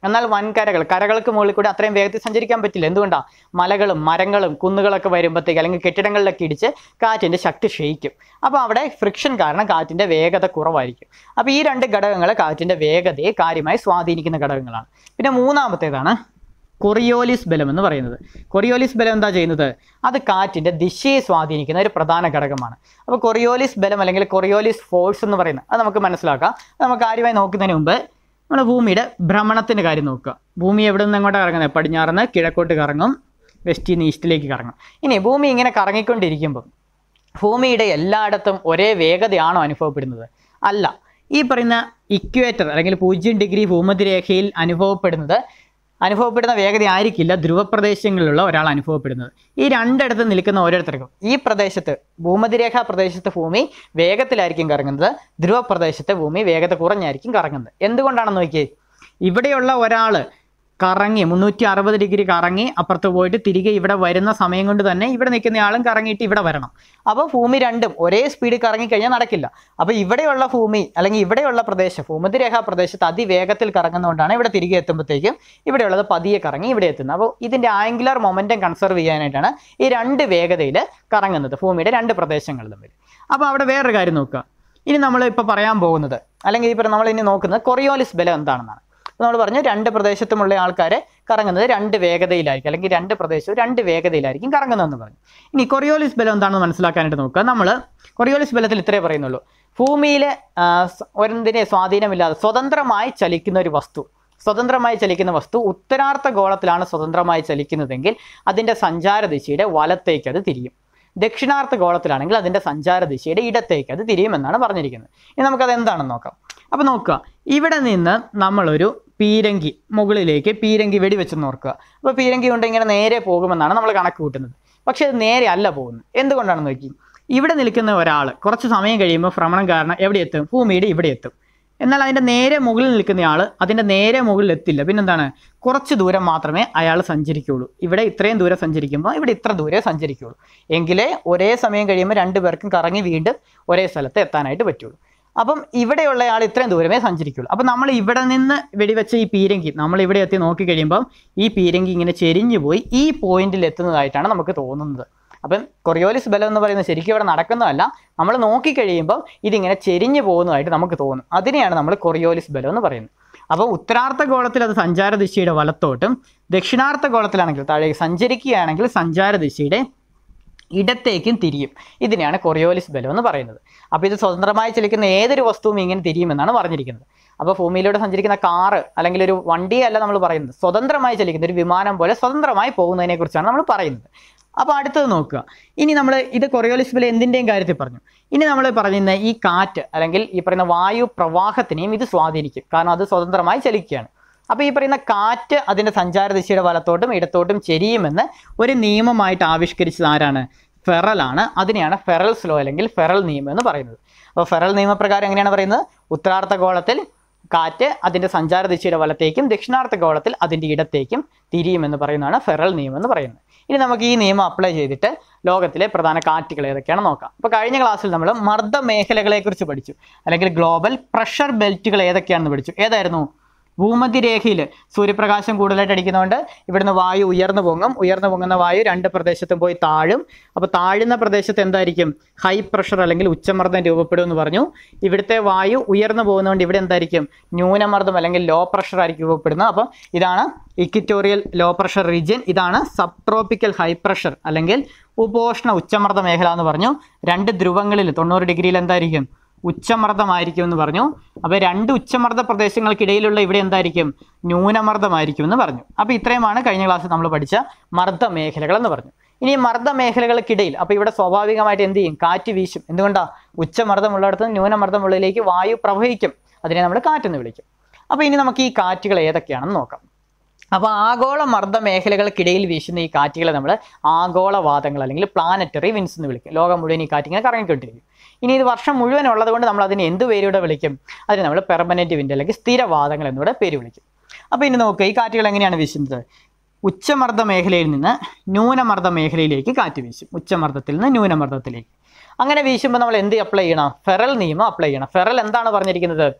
[SPEAKER 1] എന്നാൽ വൻകരകൾ കരകൾക്ക് മുകളിൽ കൂടി അത്രയും വേഗത്തിൽ സഞ്ചരിക്കാൻ പറ്റില്ല എന്തുകൊണ്ടാണ് മലകളും മരങ്ങളും കുന്നുകളൊക്കെ വരുമ്പോഴത്തേക്ക് അല്ലെങ്കിൽ കെട്ടിടങ്ങളിലൊക്കെ ഇടിച്ച് കാറ്റിൻ്റെ ശക്തി ക്ഷയിക്കും അപ്പോൾ അവിടെ ഫ്രിക്ഷൻ കാരണം കാറ്റിൻ്റെ വേഗത കുറവായിരിക്കും അപ്പോൾ ഈ രണ്ട് ഘടകങ്ങൾ കാറ്റിൻ്റെ വേഗതയെ കാര്യമായി സ്വാധീനിക്കുന്ന ഘടകങ്ങളാണ് പിന്നെ മൂന്നാമത്തേതാണ് കൊറിയോലിസ് ബലം എന്ന് പറയുന്നത് കൊറിയോലിസ് ബലം എന്താ ചെയ്യുന്നത് അത് കാറ്റിൻ്റെ ദിശയെ സ്വാധീനിക്കുന്ന ഒരു പ്രധാന ഘടകമാണ് അപ്പോൾ കൊറിയോലിസ് ബലം അല്ലെങ്കിൽ കൊറിയോലിസ് ഫോഴ്സ് എന്ന് പറയുന്നത് അത് നമുക്ക് മനസ്സിലാക്കാം അത് നമുക്ക് കാര്യമായി നോക്കുന്നതിന് മുമ്പ് നമ്മൾ ഭൂമിയുടെ ഭ്രമണത്തിൻ്റെ കാര്യം നോക്കുക ഭൂമി എവിടെ നിന്ന് എങ്ങോട്ടാണ് കറങ്ങുന്നത് പടിഞ്ഞാറുന്ന് കിഴക്കോട്ട് കറങ്ങും വെസ്റ്റിൽ നിന്ന് ഈസ്റ്റിലേക്ക് കറങ്ങും ഇനി ഭൂമി ഇങ്ങനെ കറങ്ങിക്കൊണ്ടിരിക്കുമ്പം ഭൂമിയുടെ എല്ലായിടത്തും ഒരേ വേഗതയാണോ അനുഭവപ്പെടുന്നത് അല്ല ഈ പറയുന്ന ഇക്വേറ്റർ അല്ലെങ്കിൽ പൂജ്യം ഡിഗ്രി ഭൂമധ്യരേഖയിൽ അനുഭവപ്പെടുന്നത് അനുഭവപ്പെടുന്ന വേഗത ആയിരിക്കില്ല ധ്രുവപ്രദേശങ്ങളിലുള്ള ഒരാൾ അനുഭവപ്പെടുന്നത് ഈ രണ്ടിടത്ത് നിൽക്കുന്ന ഓരോരുത്തർക്കും ഈ പ്രദേശത്ത് ഭൂമധ്യരേഖാ പ്രദേശത്ത് ഭൂമി വേഗത്തിലായിരിക്കും കറങ്ങുന്നത് ധ്രുവപ്രദേശത്തെ ഭൂമി വേഗത കുറഞ്ഞായിരിക്കും കറങ്ങുന്നത് എന്തുകൊണ്ടാണെന്ന് നോക്കിയേ ഇവിടെയുള്ള ഒരാൾ കറങ്ങി മുന്നൂറ്റി അറുപത് ഡിഗ്രി കറങ്ങി അപ്പുറത്ത് പോയിട്ട് തിരികെ ഇവിടെ വരുന്ന സമയം കൊണ്ട് തന്നെ ഇവിടെ നിൽക്കുന്ന ആളും കറങ്ങിയിട്ട് ഇവിടെ വരണം അപ്പോൾ ഭൂമി രണ്ടും ഒരേ സ്പീഡിൽ കറങ്ങി കഴിഞ്ഞാൽ നടക്കില്ല അപ്പോൾ ഇവിടെയുള്ള ഭൂമി അല്ലെങ്കിൽ ഇവിടെയുള്ള പ്രദേശം ഭൂമധ്യരേഖാ പ്രദേശത്ത് അതിവേഗത്തിൽ കറങ്ങുന്നതുകൊണ്ടാണ് ഇവിടെ തിരികെ എത്തുമ്പോഴത്തേക്കും ഇവിടെയുള്ളത് പതിയെ കറങ്ങി ഇവിടെ എത്തുന്നത് അപ്പോൾ ഇതിൻ്റെ ആംഗുലർ മൊമെൻറ്റം കൺസർവ് ചെയ്യാനായിട്ടാണ് ഈ രണ്ട് വേഗതയിൽ കറങ്ങുന്നത് ഭൂമിയുടെ രണ്ട് പ്രദേശങ്ങൾ തമ്മിൽ അപ്പോൾ അവിടെ വേറൊരു കാര്യം നോക്കുക ഇനി നമ്മൾ ഇപ്പോൾ പറയാൻ പോകുന്നത് അല്ലെങ്കിൽ ഇപ്പോൾ നമ്മൾ ഇനി നോക്കുന്നത് കൊറിയോലിസ് ബലം എന്താണെന്നാണ് അപ്പോൾ നമ്മൾ പറഞ്ഞു രണ്ട് പ്രദേശത്തുമുള്ള ആൾക്കാരെ കറങ്ങുന്നത് രണ്ട് വേഗതയിലായിരിക്കും അല്ലെങ്കിൽ രണ്ട് പ്രദേശവും രണ്ട് വേഗതയിലായിരിക്കും കറങ്ങുന്നതെന്ന് പറഞ്ഞു ഇനി കൊറിയോലിസ് ബലം എന്താണെന്ന് മനസ്സിലാക്കാനായിട്ട് നോക്കുക നമ്മൾ കൊറിയോലിസ് ബലത്തിൽ ഇത്രേ പറയുന്നുള്ളൂ ഭൂമിയിലെ ആ, സ- ഒരെന്തിനെ സ്വാധീനമില്ലാതെ സ്വതന്ത്രമായി ചലിക്കുന്ന ഒരു വസ്തു സ്വതന്ത്രമായി ചലിക്കുന്ന വസ്തു ഉത്തരാർത്ഥ ഗോളത്തിലാണ് സ്വതന്ത്രമായി ചലിക്കുന്നതെങ്കിൽ അതിൻ്റെ സഞ്ചാര ദിശയുടെ വലത്തേക്ക് അത് തിരിയും ദക്ഷിണാർത്ഥ ഗോളത്തിലാണെങ്കിൽ അതിൻ്റെ സഞ്ചാര ദിശയുടെ ഇടത്തേക്ക് അത് തിരിയുമെന്നാണ് പറഞ്ഞിരിക്കുന്നത് ഇനി നമുക്കത് എന്താണെന്ന് നോക്കാം അപ്പോൾ നോക്കുക ഇവിടെ നിന്ന് നമ്മളൊരു പീരങ്കി മുകളിലേക്ക് പീരങ്കി വെടിവെച്ചെന്ന് ഓർക്കുക അപ്പോൾ പീരങ്കി കൊണ്ട് ഇങ്ങനെ നേരെ പോകുമെന്നാണ് നമ്മൾ കണക്ക് കൂട്ടുന്നത് പക്ഷേ അത് നേരെ അല്ല പോകുന്നത് എന്തുകൊണ്ടാണെന്ന് നോക്കി ഇവിടെ നിൽക്കുന്ന ഒരാൾ കുറച്ച് സമയം കഴിയുമ്പോൾ ഭ്രമണം കാരണം എവിടെ എത്തും ഭൂമിയുടെ ഇവിടെ എത്തും എന്നാൽ അതിൻ്റെ നേരെ മുകളിൽ നിൽക്കുന്ന ആൾ അതിൻ്റെ നേരെ മുകളിൽ എത്തില്ല പിന്നെന്താണ് കുറച്ച് ദൂരം മാത്രമേ അയാൾ സഞ്ചരിക്കുകയുള്ളൂ ഇവിടെ ഇത്രയും ദൂരം സഞ്ചരിക്കുമ്പോൾ ഇവിടെ ഇത്ര ദൂരെ സഞ്ചരിക്കുകയുള്ളൂ എങ്കിലേ ഒരേ സമയം കഴിയുമ്പോൾ രണ്ടു പേർക്കും കറങ്ങി വീണ്ടും ഒരേ സ്ഥലത്ത് എത്താനായിട്ട് പറ്റുള്ളൂ അപ്പം ഇവിടെയുള്ള ആൾ ഇത്രയും ദൂരമേ സഞ്ചരിക്കുള്ളൂ അപ്പം നമ്മൾ ഇവിടെ നിന്ന് വെടിവെച്ച ഈ പീരങ്കി നമ്മൾ ഇവിടെ എത്തി നോക്കി കഴിയുമ്പം ഈ പീരങ്കി ഇങ്ങനെ ചെരിഞ്ഞു പോയി ഈ പോയിന്റിൽ എത്തുന്നതായിട്ടാണ് നമുക്ക് തോന്നുന്നത് അപ്പം കൊറിയോലിസ് ബലം എന്ന് പറയുന്നത് ശരിക്കും ഇവിടെ നടക്കുന്നതല്ല നമ്മൾ നോക്കിക്കഴിയുമ്പോൾ ഇതിങ്ങനെ ചെരിഞ്ഞു പോകുന്നതായിട്ട് നമുക്ക് തോന്നും അതിനെയാണ് നമ്മൾ കൊറിയോലിസ് ബലം എന്ന് പറയുന്നത് അപ്പോൾ ഉത്തരാർത്ഥ ഗോളത്തിൽ അത് സഞ്ചാര ദിശയുടെ വലത്തോട്ടും ദക്ഷിണാർത്ഥ ഗോളത്തിലാണെങ്കിൽ താഴേക്ക് സഞ്ചരിക്കുകയാണെങ്കിൽ സഞ്ചാര ദിശയുടെ ഇടത്തേക്കും തിരിയും ഇതിനെയാണ് കൊറിയോലിസ് ബലം എന്ന് പറയുന്നത് അപ്പോൾ ഇത് സ്വതന്ത്രമായി ചലിക്കുന്ന ഏതൊരു വസ്തുവും ഇങ്ങനെ തിരിയുമെന്നാണ് പറഞ്ഞിരിക്കുന്നത് അപ്പോൾ ഭൂമിയിലൂടെ സഞ്ചരിക്കുന്ന കാറ് അല്ലെങ്കിൽ ഒരു വണ്ടിയല്ല നമ്മൾ പറയുന്നത് സ്വതന്ത്രമായി ചലിക്കുന്ന ഒരു വിമാനം പോലെ സ്വതന്ത്രമായി പോകുന്നതിനെ കുറിച്ചാണ് നമ്മൾ പറയുന്നത് അപ്പോൾ അടുത്തത് നോക്കുക ഇനി നമ്മൾ ഇത് കൊറിയോലിസ് ബലം എന്തിൻ്റെയും കാര്യത്തിൽ പറഞ്ഞു ഇനി നമ്മൾ പറയുന്ന ഈ കാറ്റ് അല്ലെങ്കിൽ ഈ പറയുന്ന വായു പ്രവാഹത്തിനെയും ഇത് സ്വാധീനിക്കും കാരണം അത് സ്വതന്ത്രമായി ചലിക്കുകയാണ് അപ്പോൾ ഈ പറയുന്ന കാറ്റ് അതിൻ്റെ സഞ്ചാര ദിശയുടെ വലത്തോട്ടും ഇടത്തോട്ടും ചെരിയുമെന്ന് ഒരു നിയമമായിട്ട് ആവിഷ്കരിച്ചത് ആരാണ് ഫെറലാണ് അതിനെയാണ് ഫെറൽസ് ലോ അല്ലെങ്കിൽ ഫെറൽ നിയമം എന്ന് പറയുന്നത് അപ്പോൾ ഫെറൽ നിയമപ്രകാരം എങ്ങനെയാണ് പറയുന്നത് ഉത്തരാർത്ഥ ഗോളത്തിൽ കാറ്റ് അതിൻ്റെ സഞ്ചാര ദിശയുടെ വലത്തേക്കും ദക്ഷിണാർത്ഥ ഗോളത്തിൽ അതിൻ്റെ ഇടത്തേക്കും തിരിയുമെന്ന് പറയുന്നതാണ് ഫെറൽ നിയമം എന്ന് പറയുന്നത് ഇനി നമുക്ക് ഈ നിയമം അപ്ലൈ ചെയ്തിട്ട് ലോകത്തിലെ പ്രധാന കാറ്റുകൾ ഏതൊക്കെയാണ് നോക്കാം അപ്പോൾ കഴിഞ്ഞ ക്ലാസ്സിൽ നമ്മൾ മർദ്ദ മേഖലകളെക്കുറിച്ച് പഠിച്ചു അല്ലെങ്കിൽ ഗ്ലോബൽ പ്രഷർ ബെൽറ്റുകൾ ഏതൊക്കെയാണെന്ന് പഠിച്ചു ഏതായിരുന്നു ഭൂമധ്യരേഖയിൽ സൂര്യപ്രകാശം കൂടുതലായിട്ട് അടിക്കുന്നതുകൊണ്ട് ഇവിടുന്ന് വായു ഉയർന്നു പൊങ്ങും ഉയർന്നു പൊങ്ങുന്ന വായു രണ്ട് പ്രദേശത്തും പോയി താഴും അപ്പോൾ താഴുന്ന പ്രദേശത്ത് എന്തായിരിക്കും ഹൈ പ്രഷർ അല്ലെങ്കിൽ ഉച്ചമർദ്ദം രൂപപ്പെടും എന്ന് പറഞ്ഞു ഇവിടുത്തെ വായു ഉയർന്നു പോകുന്നതുകൊണ്ട് ഇവിടെ എന്തായിരിക്കും ന്യൂനമർദ്ദം അല്ലെങ്കിൽ ലോ പ്രഷർ ആയിരിക്കും രൂപപ്പെടുന്നത് അപ്പം ഇതാണ് ഇക്വിറ്റോറിയൽ ലോ പ്രഷർ റീജിയൻ ഇതാണ് സബ് ട്രോപ്പിക്കൽ ഹൈ പ്രഷർ അല്ലെങ്കിൽ ഉപോഷ്ണ ഉച്ചമർദ്ദ മേഖല എന്ന് പറഞ്ഞു രണ്ട് ധ്രുവങ്ങളിൽ തൊണ്ണൂറ് ഡിഗ്രിയിൽ എന്തായിരിക്കും ഉച്ചമർദ്ദമായിരിക്കും എന്ന് പറഞ്ഞു അപ്പോൾ രണ്ട് ഉച്ചമർദ്ദ പ്രദേശങ്ങൾക്കിടയിലുള്ള ഇവിടെ എന്തായിരിക്കും ന്യൂനമർദ്ദമായിരിക്കും എന്ന് പറഞ്ഞു അപ്പോൾ ഇത്രയുമാണ് കഴിഞ്ഞ ക്ലാസ്സിൽ നമ്മൾ പഠിച്ച മർദ്ദ മേഖലകൾ എന്ന് പറഞ്ഞു ഇനി ഈ മർദ്ദ മേഖലകൾക്കിടയിൽ അപ്പോൾ ഇവിടെ സ്വാഭാവികമായിട്ട് എന്ത് ചെയ്യും കാറ്റ് വീശും എന്തുകൊണ്ടാണ് ഉച്ചമർദ്ദമുള്ളിടത്ത് നിന്ന് ന്യൂനമർദ്ദമുള്ളിലേക്ക് വായു പ്രവഹിക്കും അതിനെ നമ്മൾ കാറ്റെന്ന് വിളിക്കും അപ്പോൾ ഇനി നമുക്ക് ഈ കാറ്റുകൾ ഏതൊക്കെയാണെന്ന് നോക്കാം അപ്പോൾ ആഗോള മർദ്ദ മേഖലകൾക്കിടയിൽ വീശുന്ന ഈ കാറ്റുകളെ നമ്മൾ ആഗോളവാദങ്ങൾ അല്ലെങ്കിൽ പ്ലാനറ്ററി വിൻസ് എന്ന് വിളിക്കും ലോകം മുഴുവൻ ഈ കാറ്റിങ്ങനെ കറങ്ങിക്കൊണ്ടിരിക്കും ഇനി ഇത് വർഷം മുഴുവൻ ഉള്ളത് കൊണ്ട് നമ്മൾ അതിനെ എന്ത് പേരൂടെ വിളിക്കും അതിന് നമ്മൾ പെർമനൻറ്റ് വിൻഡ് അല്ലെങ്കിൽ സ്ഥിരവാദങ്ങൾ എന്നൂടെ പേര് വിളിക്കും അപ്പോൾ ഇനി നോക്കുക ഈ കാറ്റുകൾ എങ്ങനെയാണ് വീശുന്നത് ഉച്ചമർദ്ദ മേഖലയിൽ നിന്ന് ന്യൂനമർദ്ദ മേഖലയിലേക്ക് കാറ്റ് വീശും ഉച്ചമർദ്ദത്തിൽ നിന്ന് ന്യൂനമർദ്ദത്തിലേക്ക് അങ്ങനെ വീശുമ്പോൾ നമ്മൾ എന്ത് അപ്ലൈ ചെയ്യണം ഫെറൽ നിയമം അപ്ലൈ ചെയ്യണം ഫെറൽ എന്താണ് പറഞ്ഞിരിക്കുന്നത്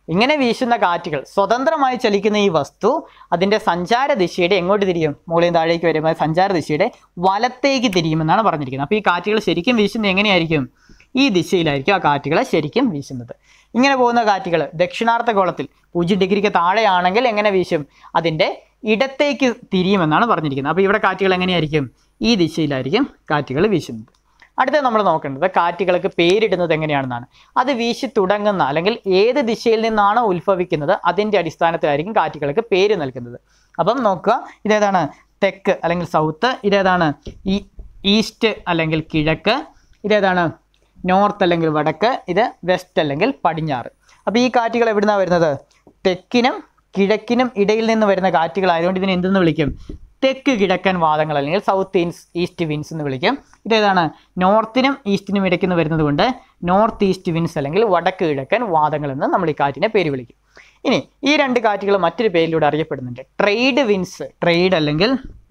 [SPEAKER 1] ഇങ്ങനെ വീശുന്ന കാറ്റുകൾ സ്വതന്ത്രമായി ചലിക്കുന്ന ഈ വസ്തു അതിൻ്റെ സഞ്ചാര ദിശയുടെ എങ്ങോട്ട് തിരിയും മുകളിൽ നിന്ന് താഴേക്ക് വരുമ്പോൾ സഞ്ചാര ദിശയുടെ വലത്തേക്ക് തിരിയുമെന്നാണ് പറഞ്ഞിരിക്കുന്നത് അപ്പോൾ ഈ കാറ്റുകൾ ശരിക്കും വീശുന്നത് എങ്ങനെയായിരിക്കും ഈ ദിശയിലായിരിക്കും ആ കാറ്റുകളെ ശരിക്കും വീശുന്നത് ഇങ്ങനെ പോകുന്ന കാറ്റുകൾ ദക്ഷിണാർത്ഥ ഗോളത്തിൽ പൂജ്യം ഡിഗ്രിക്ക് താഴെയാണെങ്കിൽ എങ്ങനെ വീശും അതിൻ്റെ ഇടത്തേക്ക് തിരിയുമെന്നാണ് പറഞ്ഞിരിക്കുന്നത് അപ്പോൾ ഇവിടെ കാറ്റുകൾ എങ്ങനെയായിരിക്കും ഈ ദിശയിലായിരിക്കും കാറ്റുകൾ വീശുന്നത് അടുത്ത നമ്മൾ നോക്കേണ്ടത് കാറ്റുകൾക്ക് പേരിടുന്നത് എങ്ങനെയാണെന്നാണ് അത് വീശി തുടങ്ങുന്ന അല്ലെങ്കിൽ ഏത് ദിശയിൽ നിന്നാണോ ഉത്ഭവിക്കുന്നത് അതിൻ്റെ അടിസ്ഥാനത്തിലായിരിക്കും കാറ്റുകൾക്ക് പേര് നൽകുന്നത് അപ്പം നോക്കുക ഇതേതാണ് തെക്ക് അല്ലെങ്കിൽ സൗത്ത് ഇതേതാണ് ഈ ഈസ്റ്റ് അല്ലെങ്കിൽ കിഴക്ക് ഇതേതാണ് നോർത്ത് അല്ലെങ്കിൽ വടക്ക് ഇത് വെസ്റ്റ് അല്ലെങ്കിൽ പടിഞ്ഞാറ് അപ്പോൾ ഈ കാറ്റുകൾ എവിടുന്നാണ് വരുന്നത് തെക്കിനും കിഴക്കിനും ഇടയിൽ നിന്ന് വരുന്ന കാറ്റുകളായതുകൊണ്ട് ഇതിനെ എന്തെന്ന് വിളിക്കും തെക്ക് കിഴക്കൻ വാദങ്ങൾ അല്ലെങ്കിൽ സൗത്ത് ഈൻസ് ഈസ്റ്റ് വിൻസ് എന്ന് വിളിക്കും ഇതേതാണ് നോർത്തിനും ഈസ്റ്റിനും ഇടയ്ക്ക് നിന്ന് വരുന്നത് കൊണ്ട് നോർത്ത് ഈസ്റ്റ് വിൻസ് അല്ലെങ്കിൽ വടക്ക് കിഴക്കൻ വാദങ്ങൾ എന്ന് നമ്മൾ ഈ കാറ്റിനെ പേര് വിളിക്കും ഇനി ഈ രണ്ട് കാറ്റുകൾ മറ്റൊരു പേരിലൂടെ അറിയപ്പെടുന്നുണ്ട് ട്രേഡ് വിൻസ് ട്രേഡ് അല്ലെങ്കിൽ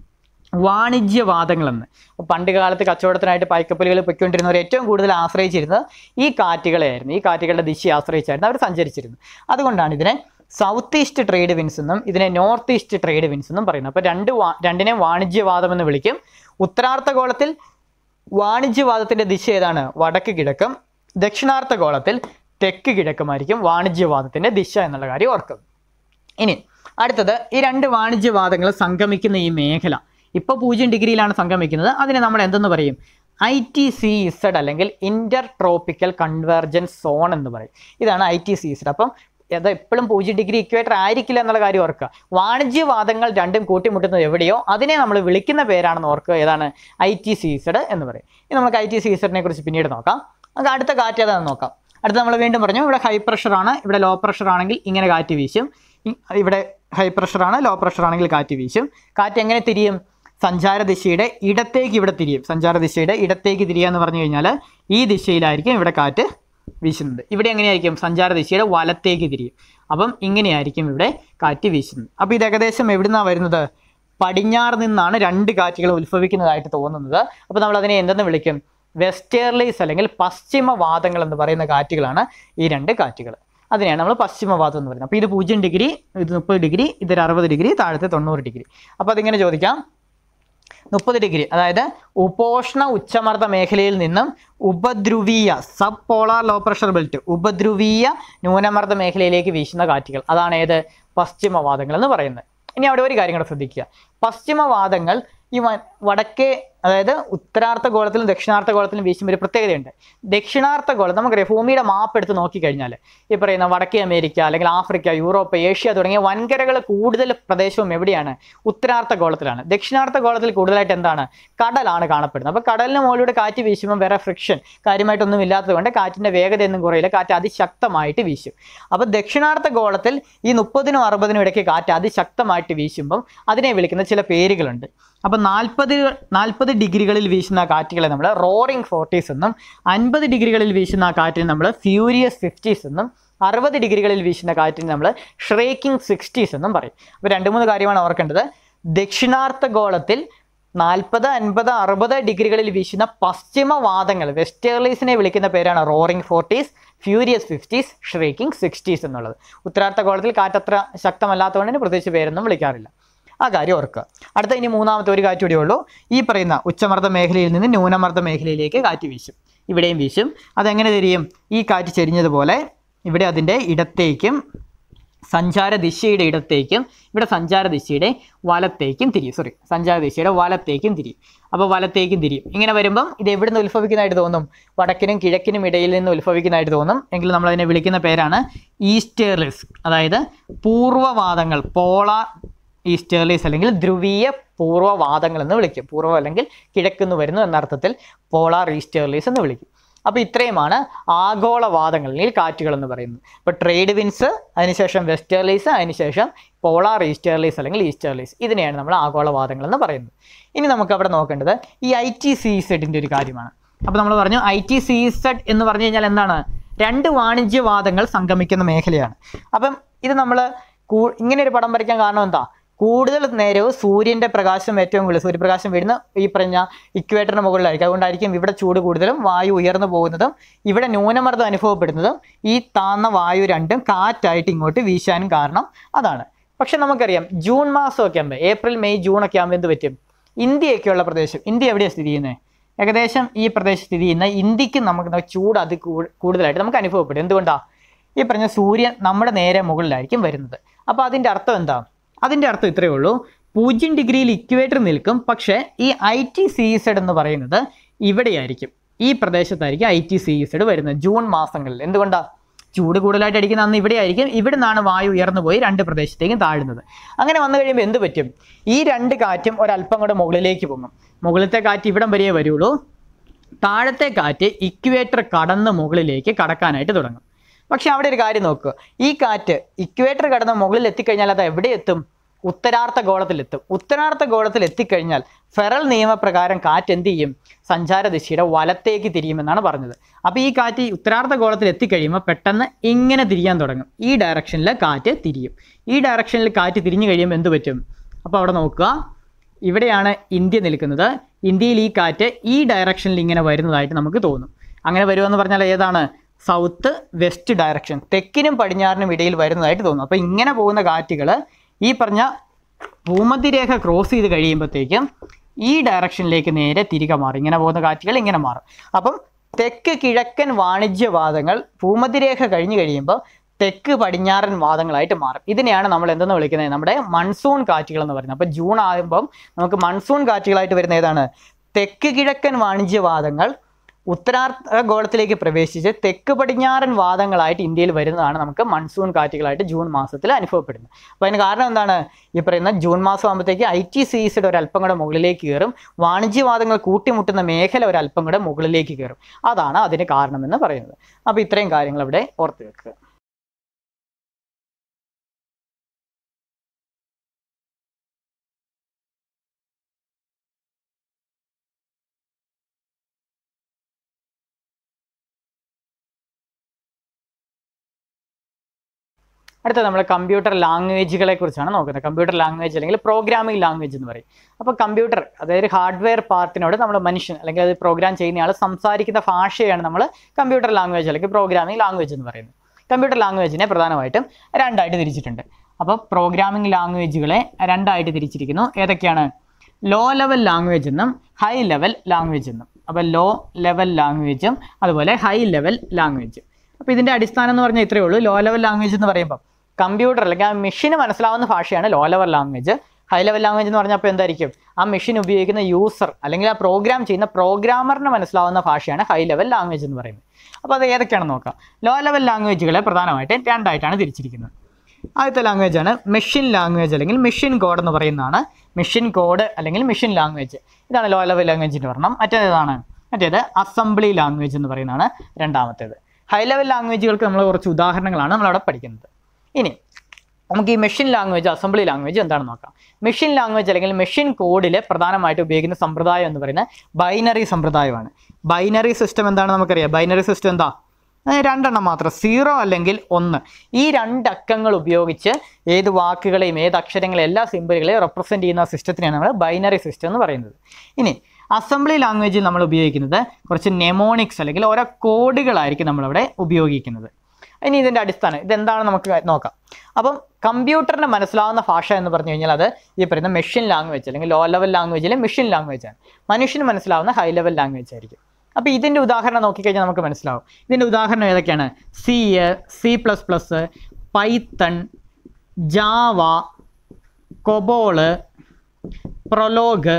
[SPEAKER 1] വാണിജ്യവാദങ്ങളെന്ന് അപ്പോൾ പണ്ട് കാലത്ത് കച്ചവടത്തിനായിട്ട് പായ്ക്കപ്പലുകൾ പൊയ്ക്കൊണ്ടിരുന്നവർ ഏറ്റവും കൂടുതൽ ആശ്രയിച്ചിരുന്നത് ഈ കാറ്റുകളെയായിരുന്നു ഈ കാറ്റുകളുടെ ദിശയെ ആശ്രയിച്ചായിരുന്നു അവർ സഞ്ചരിച്ചിരുന്നത് അതുകൊണ്ടാണ് ഇതിനെ സൗത്ത് ഈസ്റ്റ് ട്രേഡ് വിൻസ് എന്നും ഇതിനെ നോർത്ത് ഈസ്റ്റ് ട്രേഡ് വിൻസ് എന്നും പറയുന്നത് അപ്പോൾ രണ്ട് വാ രണ്ടിനെ വാണിജ്യവാദം എന്ന് വിളിക്കും ഉത്തരാർത്ഥഗോളത്തിൽ വാണിജ്യവാദത്തിൻ്റെ ദിശ ഏതാണ് വടക്ക് കിഴക്കും ദക്ഷിണാർത്ഥ ഗോളത്തിൽ തെക്ക് കിഴക്കുമായിരിക്കും വാണിജ്യവാദത്തിൻ്റെ ദിശ എന്നുള്ള കാര്യം ഓർക്കും ഇനി അടുത്തത് ഈ രണ്ട് വാണിജ്യവാദങ്ങൾ സംഗമിക്കുന്ന ഈ മേഖല ഇപ്പോൾ പൂജ്യം ഡിഗ്രിയിലാണ് സംഗമിക്കുന്നത് അതിനെ നമ്മൾ എന്തെന്ന് പറയും ഐ ടി സി ഇസഡ് അല്ലെങ്കിൽ ഇന്റർ ട്രോപ്പിക്കൽ കൺവേർജൻസ് സോൺ എന്ന് പറയും ഇതാണ് ഐ ടി സി ഇസഡ് അപ്പം അത് എപ്പോഴും പൂജ്യം ഡിഗ്രി ഇക്വേറ്റർ ആയിരിക്കില്ല എന്നുള്ള കാര്യം ഓർക്കുക വാണിജ്യവാദങ്ങൾ രണ്ടും കൂട്ടിമുട്ടുന്നത് എവിടെയോ അതിനെ നമ്മൾ വിളിക്കുന്ന പേരാണെന്ന് ഓർക്കുക ഏതാണ് ഐ ടി സി ഇസഡ് എന്ന് പറയും ഇനി നമുക്ക് ഐ ടി സി ഇസഡിനെ കുറിച്ച് പിന്നീട് നോക്കാം നമുക്ക് അടുത്ത കാറ്റ് ഏതാണെന്ന് നോക്കാം അടുത്ത നമ്മൾ വീണ്ടും പറഞ്ഞു ഇവിടെ ഹൈ പ്രഷർ ആണ് ഇവിടെ ലോ പ്രഷർ ആണെങ്കിൽ ഇങ്ങനെ കാറ്റ് വീശും ഇ- ഇവിടെ ഹൈ പ്രഷർ ആണ് ലോ പ്രഷർ ആണെങ്കിൽ കാറ്റ് വീശും കാറ്റ് എങ്ങനെ തിരിയും സഞ്ചാര ദിശയുടെ ഇടത്തേക്ക് ഇവിടെ തിരിയും സഞ്ചാര ദിശയുടെ ഇടത്തേക്ക് തിരിയുക എന്ന് പറഞ്ഞു കഴിഞ്ഞാൽ ഈ ദിശയിലായിരിക്കും ഇവിടെ കാറ്റ് വീശുന്നത് ഇവിടെ എങ്ങനെയായിരിക്കും സഞ്ചാര ദിശയുടെ വലത്തേക്ക് തിരിയും അപ്പം ഇങ്ങനെയായിരിക്കും ഇവിടെ കാറ്റ് വീശുന്നത് അപ്പോൾ ഇത് ഏകദേശം എവിടുന്നാണ് വരുന്നത് പടിഞ്ഞാറ് നിന്നാണ് രണ്ട് കാറ്റുകൾ ഉത്ഭവിക്കുന്നതായിട്ട് തോന്നുന്നത് അപ്പോൾ നമ്മൾ അതിനെ എന്തെന്ന് വിളിക്കും വെസ്റ്റേർലീസ് അല്ലെങ്കിൽ പശ്ചിമവാദങ്ങൾ എന്ന് പറയുന്ന കാറ്റുകളാണ് ഈ രണ്ട് കാറ്റുകൾ അതിനെയാണ് നമ്മൾ പശ്ചിമവാദം എന്ന് പറയുന്നത് അപ്പോൾ ഇത് പൂജ്യം ഡിഗ്രി ഇത് മുപ്പത് ഡിഗ്രി ഇതൊരു അറുപത് ഡിഗ്രി താഴത്തെ തൊണ്ണൂറ് ഡിഗ്രി അപ്പോൾ അതിങ്ങനെ ചോദിക്കാം മുപ്പത് ഡിഗ്രി അതായത് ഉപോഷ്ണ ഉച്ചമർദ്ദ മേഖലയിൽ നിന്നും ഉപദ്രുവീയ sub polar low pressure belt ഉപദ്രുവീയ ന്യൂനമർദ്ദ മേഖലയിലേക്ക് വീശുന്ന കാറ്റുകൾ അതാണ് ഏത് പശ്ചിമവാദങ്ങൾ എന്ന് പറയുന്നത് ഇനി അവിടെ ഒരു കാര്യം കൂടെ ശ്രദ്ധിക്കുക പശ്ചിമവാദങ്ങൾ ഈ വ- വടക്കേ അതായത് ഉത്തരാർത്ഥ ഗോളത്തിലും ദക്ഷിണാർത്ഥ ഗോളത്തിലും വീശുമ്പോൾ ഒരു പ്രത്യേകതയുണ്ട് ദക്ഷിണാർത്ഥ ഗോളം നമുക്കറിയാം ഭൂമിയുടെ മാപ്പ് എടുത്ത് നോക്കിക്കഴിഞ്ഞാൽ ഈ പറയുന്ന വടക്കേ അമേരിക്ക അല്ലെങ്കിൽ ആഫ്രിക്ക യൂറോപ്പ് ഏഷ്യ തുടങ്ങിയ വൻകരകൾ കൂടുതൽ പ്രദേശവും എവിടെയാണ് ഉത്തരാർത്ഥ ഗോളത്തിലാണ് ദക്ഷിണാർത്ഥ ഗോളത്തിൽ കൂടുതലായിട്ട് എന്താണ് കടലാണ് കാണപ്പെടുന്നത് അപ്പോൾ കടലിന് മുകളിലൂടെ കാറ്റ് വീശുമ്പോൾ വേറെ ഫ്രിക്ഷൻ കാര്യമായിട്ടൊന്നും ഇല്ലാത്തതുകൊണ്ട് കാറ്റിൻ്റെ വേഗതയൊന്നും കുറയില്ല കാറ്റ് അതിശക്തമായിട്ട് വീശും അപ്പോൾ ദക്ഷിണാർത്ഥ ഗോളത്തിൽ ഈ മുപ്പതിനും അറുപതിനും ഇടയ്ക്ക് കാറ്റ് അതിശക്തമായിട്ട് വീശുമ്പം അതിനെ വിളിക്കുന്ന ചില പേരുകളുണ്ട് അപ്പോൾ നാൽപ്പത് നാൽപ്പത് ഡിഗ്രികളിൽ വീശുന്ന കാറ്റുകളെ നമ്മൾ റോറിംഗ് ഫോർട്ടീസ് എന്നും അൻപത് ഡിഗ്രികളിൽ വീശുന്ന ആ കാറ്റിനെ നമ്മൾ ഫ്യൂരിയസ് ഫിഫ്റ്റീസ് എന്നും അറുപത് ഡിഗ്രികളിൽ വീശുന്ന കാറ്റിനെ നമ്മൾ ഷ്രേക്കിംഗ് സിക്സ്റ്റീസ് എന്നും പറയും അപ്പോൾ രണ്ട് മൂന്ന് കാര്യമാണ് ഓർക്കേണ്ടത് ദക്ഷിണാർത്ഥ ഗോളത്തിൽ നാൽപ്പത് അൻപത് അറുപത് ഡിഗ്രികളിൽ വീശുന്ന പശ്ചിമവാദങ്ങൾ വെസ്റ്റേർലീസിനെ വിളിക്കുന്ന പേരാണ് roaring forties furious fifties shrieking sixties എന്നുള്ളത് ഉത്തരാർത്ഥ ഗോളത്തിൽ കാറ്റത്ര ശക്തമല്ലാത്തതുകൊണ്ട് തന്നെ പ്രത്യേകിച്ച് പേരൊന്നും വിളിക്കാറില്ല ആ കാര്യം ഓർക്കുക അടുത്ത ഇനി മൂന്നാമത്തെ ഒരു കാറ്റ് കൂടിയേ ഉള്ളൂ ഈ പറയുന്ന ഉച്ചമർദ്ദ മേഖലയിൽ നിന്ന് ന്യൂനമർദ്ദ മേഖലയിലേക്ക് കാറ്റ് വീശും ഇവിടെയും വീശും അതെങ്ങനെ തിരിയും ഈ കാറ്റ് ചെരിഞ്ഞതുപോലെ ഇവിടെ അതിൻ്റെ ഇടത്തേക്കും സഞ്ചാര ദിശയുടെ ഇടത്തേക്കും ഇവിടെ സഞ്ചാര ദിശയുടെ വലത്തേക്കും തിരിയും സോറി സഞ്ചാര ദിശയുടെ വലത്തേക്കും തിരിയും അപ്പോൾ വലത്തേക്കും തിരിയും ഇങ്ങനെ വരുമ്പം ഇത് എവിടെ നിന്ന് ഉത്ഭവിക്കുന്നതായിട്ട് തോന്നും വടക്കിനും കിഴക്കിനും ഇടയിൽ നിന്ന് ഉത്ഭവിക്കുന്നതായിട്ട് തോന്നും എങ്കിൽ നമ്മൾ അതിനെ വിളിക്കുന്ന പേരാണ് ഈസ്റ്റേർലിസ് അതായത് പൂർവ്വവാദങ്ങൾ പോളാർ ഈസ്റ്റേർലീസ് അല്ലെങ്കിൽ ധ്രുവീയ പൂർവ്വവാദങ്ങൾ എന്ന് വിളിക്കും പൂർവ്വ അല്ലെങ്കിൽ കിഴക്കുന്ന് വരുന്നു എന്ന അർത്ഥത്തിൽ പോളാർ ഈസ്റ്റേർലീസ് എന്ന് വിളിക്കും അപ്പോൾ ഇത്രയുമാണ് ആഗോളവാദങ്ങൾ അല്ലെങ്കിൽ കാറ്റുകൾ എന്ന് പറയുന്നത് ഇപ്പോൾ ട്രേഡ് വിൻസ് അതിനുശേഷം വെസ്റ്റേർലീസ് അതിനുശേഷം പോളാർ ഈസ്റ്റേർലീസ് അല്ലെങ്കിൽ ഈസ്റ്റേർലീസ് ഇതിനെയാണ് നമ്മൾ ആഗോളവാദങ്ങൾ എന്ന് പറയുന്നത് ഇനി നമുക്ക് അവിടെ നോക്കേണ്ടത് ഈ ഐ ടി സി സെഡിൻ്റെ ഒരു കാര്യമാണ് അപ്പോൾ നമ്മൾ പറഞ്ഞു ഐ ടി സി സെഡ് എന്ന് പറഞ്ഞു കഴിഞ്ഞാൽ എന്താണ് രണ്ട് വാണിജ്യവാദങ്ങൾ സംഗമിക്കുന്ന മേഖലയാണ് അപ്പം ഇത് നമ്മൾ കൂ ഇങ്ങനെ ഒരു പടം വരയ്ക്കാൻ കാരണം എന്താ കൂടുതൽ നേരവും സൂര്യൻ്റെ പ്രകാശം ഏറ്റവും കൂടുതൽ സൂര്യപ്രകാശം വീഴുന്ന ഈ പറഞ്ഞ ഇക്വേറ്ററിന് മുകളിലായിരിക്കും അതുകൊണ്ടായിരിക്കും ഇവിടെ ചൂട് കൂടുതലും വായു ഉയർന്നു പോകുന്നതും ഇവിടെ ന്യൂനമർദ്ദം അനുഭവപ്പെടുന്നതും ഈ താന്ന വായു രണ്ടും കാറ്റായിട്ട് ഇങ്ങോട്ട് വീശാനും കാരണം അതാണ് പക്ഷെ നമുക്കറിയാം ജൂൺ മാസമൊക്കെ ആകുമ്പോൾ ഏപ്രിൽ മെയ് ജൂൺ ഒക്കെ ആകുമ്പോൾ എന്ത് പറ്റും ഇന്ത്യയൊക്കെയുള്ള പ്രദേശം ഇന്ത്യ എവിടെയാണ് സ്ഥിതി ചെയ്യുന്നത് ഏകദേശം ഈ പ്രദേശത്ത് സ്ഥിതി ചെയ്യുന്ന ഇന്ത്യക്ക് നമുക്ക് ചൂട് അത് കൂ- കൂടുതലായിട്ട് നമുക്ക് അനുഭവപ്പെടും എന്തുകൊണ്ടാണ് ഈ പറഞ്ഞ സൂര്യൻ നമ്മുടെ നേരെ മുകളിലായിരിക്കും വരുന്നത് അപ്പോൾ അതിൻ്റെ അർത്ഥം എന്താ അതിൻ്റെ അർത്ഥം ഇത്രയേ ഉള്ളൂ പൂജ്യം ഡിഗ്രിയിൽ ഇക്വേറ്റർ നിൽക്കും പക്ഷേ ഈ ഐ ടി സി സെഡ് എന്ന് പറയുന്നത് ഇവിടെയായിരിക്കും ഈ പ്രദേശത്തായിരിക്കും ഐ ടി സി സെഡ് വരുന്നത് ജൂൺ മാസങ്ങളിൽ എന്തുകൊണ്ടാണ് ചൂട് കൂടുതലായിട്ട് അടിക്കുന്ന അന്ന് ഇവിടെ ആയിരിക്കും ഇവിടെ നിന്നാണ് വായു ഉയർന്നു പോയി രണ്ട് പ്രദേശത്തേക്കും താഴുന്നത് അങ്ങനെ വന്നു കഴിയുമ്പോൾ എന്ത് പറ്റും ഈ രണ്ട് കാറ്റും ഒരല്പം കൂടെ മുകളിലേക്ക് പൊങ്ങും മുകളിലത്തെ കാറ്റ് ഇവിടം വരെയേ വരുള്ളൂ താഴത്തെ കാറ്റ് ഇക്വേറ്റർ കടന്ന് മുകളിലേക്ക് കടക്കാനായിട്ട് തുടങ്ങും പക്ഷെ അവിടെ ഒരു കാര്യം നോക്കുക ഈ കാറ്റ് ഇക്വേറ്റർ കടന്ന് മുകളിൽ എത്തിക്കഴിഞ്ഞാൽ അത് എവിടെ എത്തും ഉത്തരാർത്ഥ ഗോളത്തിലെത്തും ഉത്തരാർത്ഥ ഗോളത്തിൽ എത്തിക്കഴിഞ്ഞാൽ ഫെറൽ നിയമപ്രകാരം കാറ്റ് എന്ത് ചെയ്യും സഞ്ചാര ദിശയുടെ വലത്തേക്ക് തിരിയുമെന്നാണ് പറഞ്ഞത് അപ്പോൾ ഈ കാറ്റ് ഈ ഉത്തരാർത്ഥ ഗോളത്തിൽ എത്തിക്കഴിയുമ്പോൾ പെട്ടെന്ന് ഇങ്ങനെ തിരിയാൻ തുടങ്ങും ഈ ഡയറക്ഷനിൽ കാറ്റ് തിരിയും ഈ ഡയറക്ഷനിൽ കാറ്റ് തിരിഞ്ഞു കഴിയുമ്പോൾ എന്ത് പറ്റും അപ്പോൾ അവിടെ നോക്കുക ഇവിടെയാണ് ഇന്ത്യ നിൽക്കുന്നത് ഇന്ത്യയിൽ ഈ കാറ്റ് ഈ ഡയറക്ഷനിൽ ഇങ്ങനെ വരുന്നതായിട്ട് നമുക്ക് തോന്നും അങ്ങനെ വരുമെന്ന് പറഞ്ഞാൽ ഏതാണ് സൗത്ത് വെസ്റ്റ് ഡയറക്ഷൻ തെക്കിനും പടിഞ്ഞാറിനും ഇടയിൽ വരുന്നതായിട്ട് തോന്നും അപ്പോൾ ഇങ്ങനെ പോകുന്ന കാറ്റുകൾ ഈ പറഞ്ഞ ഭൂമധ്യരേഖ ക്രോസ് ചെയ്ത് കഴിയുമ്പോഴത്തേക്കും ഈ ഡയറക്ഷനിലേക്ക് നേരെ തിരികെ മാറും ഇങ്ങനെ പോകുന്ന കാറ്റുകൾ ഇങ്ങനെ മാറും അപ്പം തെക്ക് കിഴക്കൻ വാണിജ്യവാദങ്ങൾ ഭൂമധ്യരേഖ കഴിഞ്ഞ് കഴിയുമ്പോൾ തെക്ക് പടിഞ്ഞാറൻ വാദങ്ങളായിട്ട് മാറും ഇതിനെയാണ് നമ്മൾ എന്തെന്ന് വിളിക്കുന്നത് നമ്മുടെ മൺസൂൺ കാറ്റുകൾ എന്ന് പറയുന്നത് അപ്പോൾ ജൂൺ ആകുമ്പം നമുക്ക് മൺസൂൺ കാറ്റുകളായിട്ട് വരുന്ന ഏതാണ് തെക്ക് കിഴക്കൻ വാണിജ്യവാദങ്ങൾ ഉത്തരാർദ്ധ ഗോളത്തിലേക്ക് പ്രവേശിച്ച് തെക്ക് പടിഞ്ഞാറൻ വാദങ്ങളായിട്ട് ഇന്ത്യയിൽ വരുന്നതാണ് നമുക്ക് മൺസൂൺ കാറ്റുകളായിട്ട് ജൂൺ മാസത്തിൽ അനുഭവപ്പെടുന്നത് അപ്പോൾ അതിന് കാരണം എന്താണ് ഈ പറയുന്ന ജൂൺ മാസം ആകുമ്പോഴത്തേക്ക് ഐ ടി സീസിയുടെ ഒരല്പം കൂടെ മുകളിലേക്ക് കയറും വാണിജ്യവാദങ്ങൾ കൂട്ടിമുട്ടുന്ന മേഖല ഒരല്പം കൂടെ മുകളിലേക്ക് കയറും അതാണ് അതിന് കാരണമെന്ന് പറയുന്നത് അപ്പോൾ ഇത്രയും കാര്യങ്ങൾ ഇവിടെ ഓർത്ത് വെക്കുക അടുത്തത് നമ്മൾ കമ്പ്യൂട്ടർ ലാംഗ്വേജുകളെ കുറിച്ചാണ് നോക്കുന്നത് കമ്പ്യൂട്ടർ ലാംഗ്വേജ് അല്ലെങ്കിൽ പ്രോഗ്രാമിംഗ് ലാംഗ്വേജ് എന്ന് പറയും അപ്പോൾ കമ്പ്യൂട്ടർ അതായത് ഹാർഡ്വെയർ പാർട്ടിനോട് നമ്മൾ മനുഷ്യൻ അല്ലെങ്കിൽ അത് പ്രോഗ്രാം ചെയ്യുന്ന ആൾ സംസാരിക്കുന്ന ഭാഷയാണ് നമ്മൾ കമ്പ്യൂട്ടർ ലാംഗ്വേജ് അല്ലെങ്കിൽ പ്രോഗ്രാമിംഗ് ലാംഗ്വേജ് എന്ന് പറയുന്നത് കമ്പ്യൂട്ടർ ലാംഗ്വേജിനെ പ്രധാനമായിട്ടും രണ്ടായിട്ട് തിരിച്ചിട്ടുണ്ട് അപ്പോൾ പ്രോഗ്രാമിംഗ് ലാംഗ്വേജുകളെ രണ്ടായിട്ട് തിരിച്ചിരിക്കുന്നു ഏതൊക്കെയാണ് ലോ ലെവൽ ലാംഗ്വേജ് എന്നും ഹൈ ലെവൽ ലാംഗ്വേജ് എന്നും അപ്പോൾ ലോ ലെവൽ ലാംഗ്വേജും അതുപോലെ ഹൈ ലെവൽ ലാംഗ്വേജ് അപ്പോൾ ഇതിൻ്റെ അടിസ്ഥാനം എന്ന് പറഞ്ഞാൽ ഇത്രയേ ഉള്ളൂ ലോ ലെവൽ ലാംഗ്വേജ് എന്ന് പറയുമ്പോൾ കമ്പ്യൂട്ടർ അല്ലെങ്കിൽ ആ മെഷീന് മനസ്സിലാവുന്ന ഭാഷയാണ് low level language high level language എന്ന് പറഞ്ഞാൽ അപ്പോൾ എന്തായിരിക്കും ആ മെഷീൻ ഉപയോഗിക്കുന്ന യൂസർ അല്ലെങ്കിൽ ആ പ്രോഗ്രാം ചെയ്യുന്ന പ്രോഗ്രാമറിന് മനസ്സിലാവുന്ന ഭാഷയാണ് ഹൈ ലെവൽ ലാംഗ്വേജ് എന്ന് പറയുന്നത് അപ്പോൾ അത് ഏതൊക്കെയാണെന്ന് നോക്കാം ലോ ലെവൽ ലാംഗ്വേജുകളെ പ്രധാനമായിട്ട് രണ്ടായിട്ടാണ് തിരിച്ചിരിക്കുന്നത് ആദ്യത്തെ ലാംഗ്വേജ് ആണ് മെഷീൻ ലാംഗ്വേജ് അല്ലെങ്കിൽ മെഷീൻ കോഡ് എന്ന് പറയുന്നതാണ് മെഷീൻ കോഡ് അല്ലെങ്കിൽ മെഷീൻ ലാംഗ്വേജ് ഇതാണ് ലോ ലെവൽ ലാംഗ്വേജിൻ്റെ പറഞ്ഞം മറ്റേതാണ് മറ്റേത് അസംബ്ലി ലാംഗ്വേജ് എന്ന് പറയുന്നതാണ് രണ്ടാമത്തേത് ഹൈ ലെവൽ ലാംഗ്വേജുകൾക്ക് നമ്മൾ കുറച്ച് ഉദാഹരണങ്ങളാണ് നമ്മളവിടെ പഠിക്കുന്നത് ഇനി നമുക്ക് ഈ മെഷീൻ ലാംഗ്വേജ് അസംബ്ലി ലാംഗ്വേജ് എന്താണെന്ന് നോക്കാം മെഷീൻ ലാംഗ്വേജ് അല്ലെങ്കിൽ മെഷീൻ കോഡിൽ പ്രധാനമായിട്ട് ഉപയോഗിക്കുന്ന സമ്പ്രദായം എന്ന് പറയുന്നത് ബൈനറി സമ്പ്രദായമാണ് ബൈനറി സിസ്റ്റം എന്താണെന്ന് നമുക്കറിയാം ബൈനറി സിസ്റ്റം എന്താ അത് രണ്ടെണ്ണം മാത്രം സീറോ അല്ലെങ്കിൽ ഒന്ന് ഈ രണ്ട് അക്കങ്ങൾ ഉപയോഗിച്ച് ഏത് വാക്കുകളെയും ഏത് അക്ഷരങ്ങളെയും എല്ലാ സിമ്പിളുകളെയും റെപ്രസെൻറ്റ് ചെയ്യുന്ന സിസ്റ്റത്തിനെയാണ് നമ്മൾ ബൈനറി സിസ്റ്റം എന്ന് പറയുന്നത് ഇനി അസംബ്ലി ലാംഗ്വേജിൽ നമ്മൾ ഉപയോഗിക്കുന്നത് കുറച്ച് നെമോണിക്സ് അല്ലെങ്കിൽ ഓരോ കോഡുകളായിരിക്കും നമ്മളിവിടെ ഉപയോഗിക്കുന്നത് ഇനി ഇതിൻ്റെ അടിസ്ഥാനം ഇതെന്താണ് നമുക്ക് നോക്കാം അപ്പം കമ്പ്യൂട്ടറിന് മനസ്സിലാവുന്ന ഭാഷ എന്ന് പറഞ്ഞു കഴിഞ്ഞാൽ അത് ഈ പറയുന്ന മെഷീൻ ലാംഗ്വേജ് അല്ലെങ്കിൽ ലോ ലെവൽ ലാംഗ്വേജിലെ മെഷീൻ ലാംഗ്വേജ് ആണ് മനുഷ്യന് മനസ്സിലാവുന്ന ഹൈ ലെവൽ ലാംഗ്വേജ് ആയിരിക്കും അപ്പോൾ ഇതിൻ്റെ ഉദാഹരണം നോക്കിക്കഴിഞ്ഞാൽ നമുക്ക് മനസ്സിലാവും ഇതിൻ്റെ ഉദാഹരണം ഏതൊക്കെയാണ് C C plus plus Python Java COBOL Prolog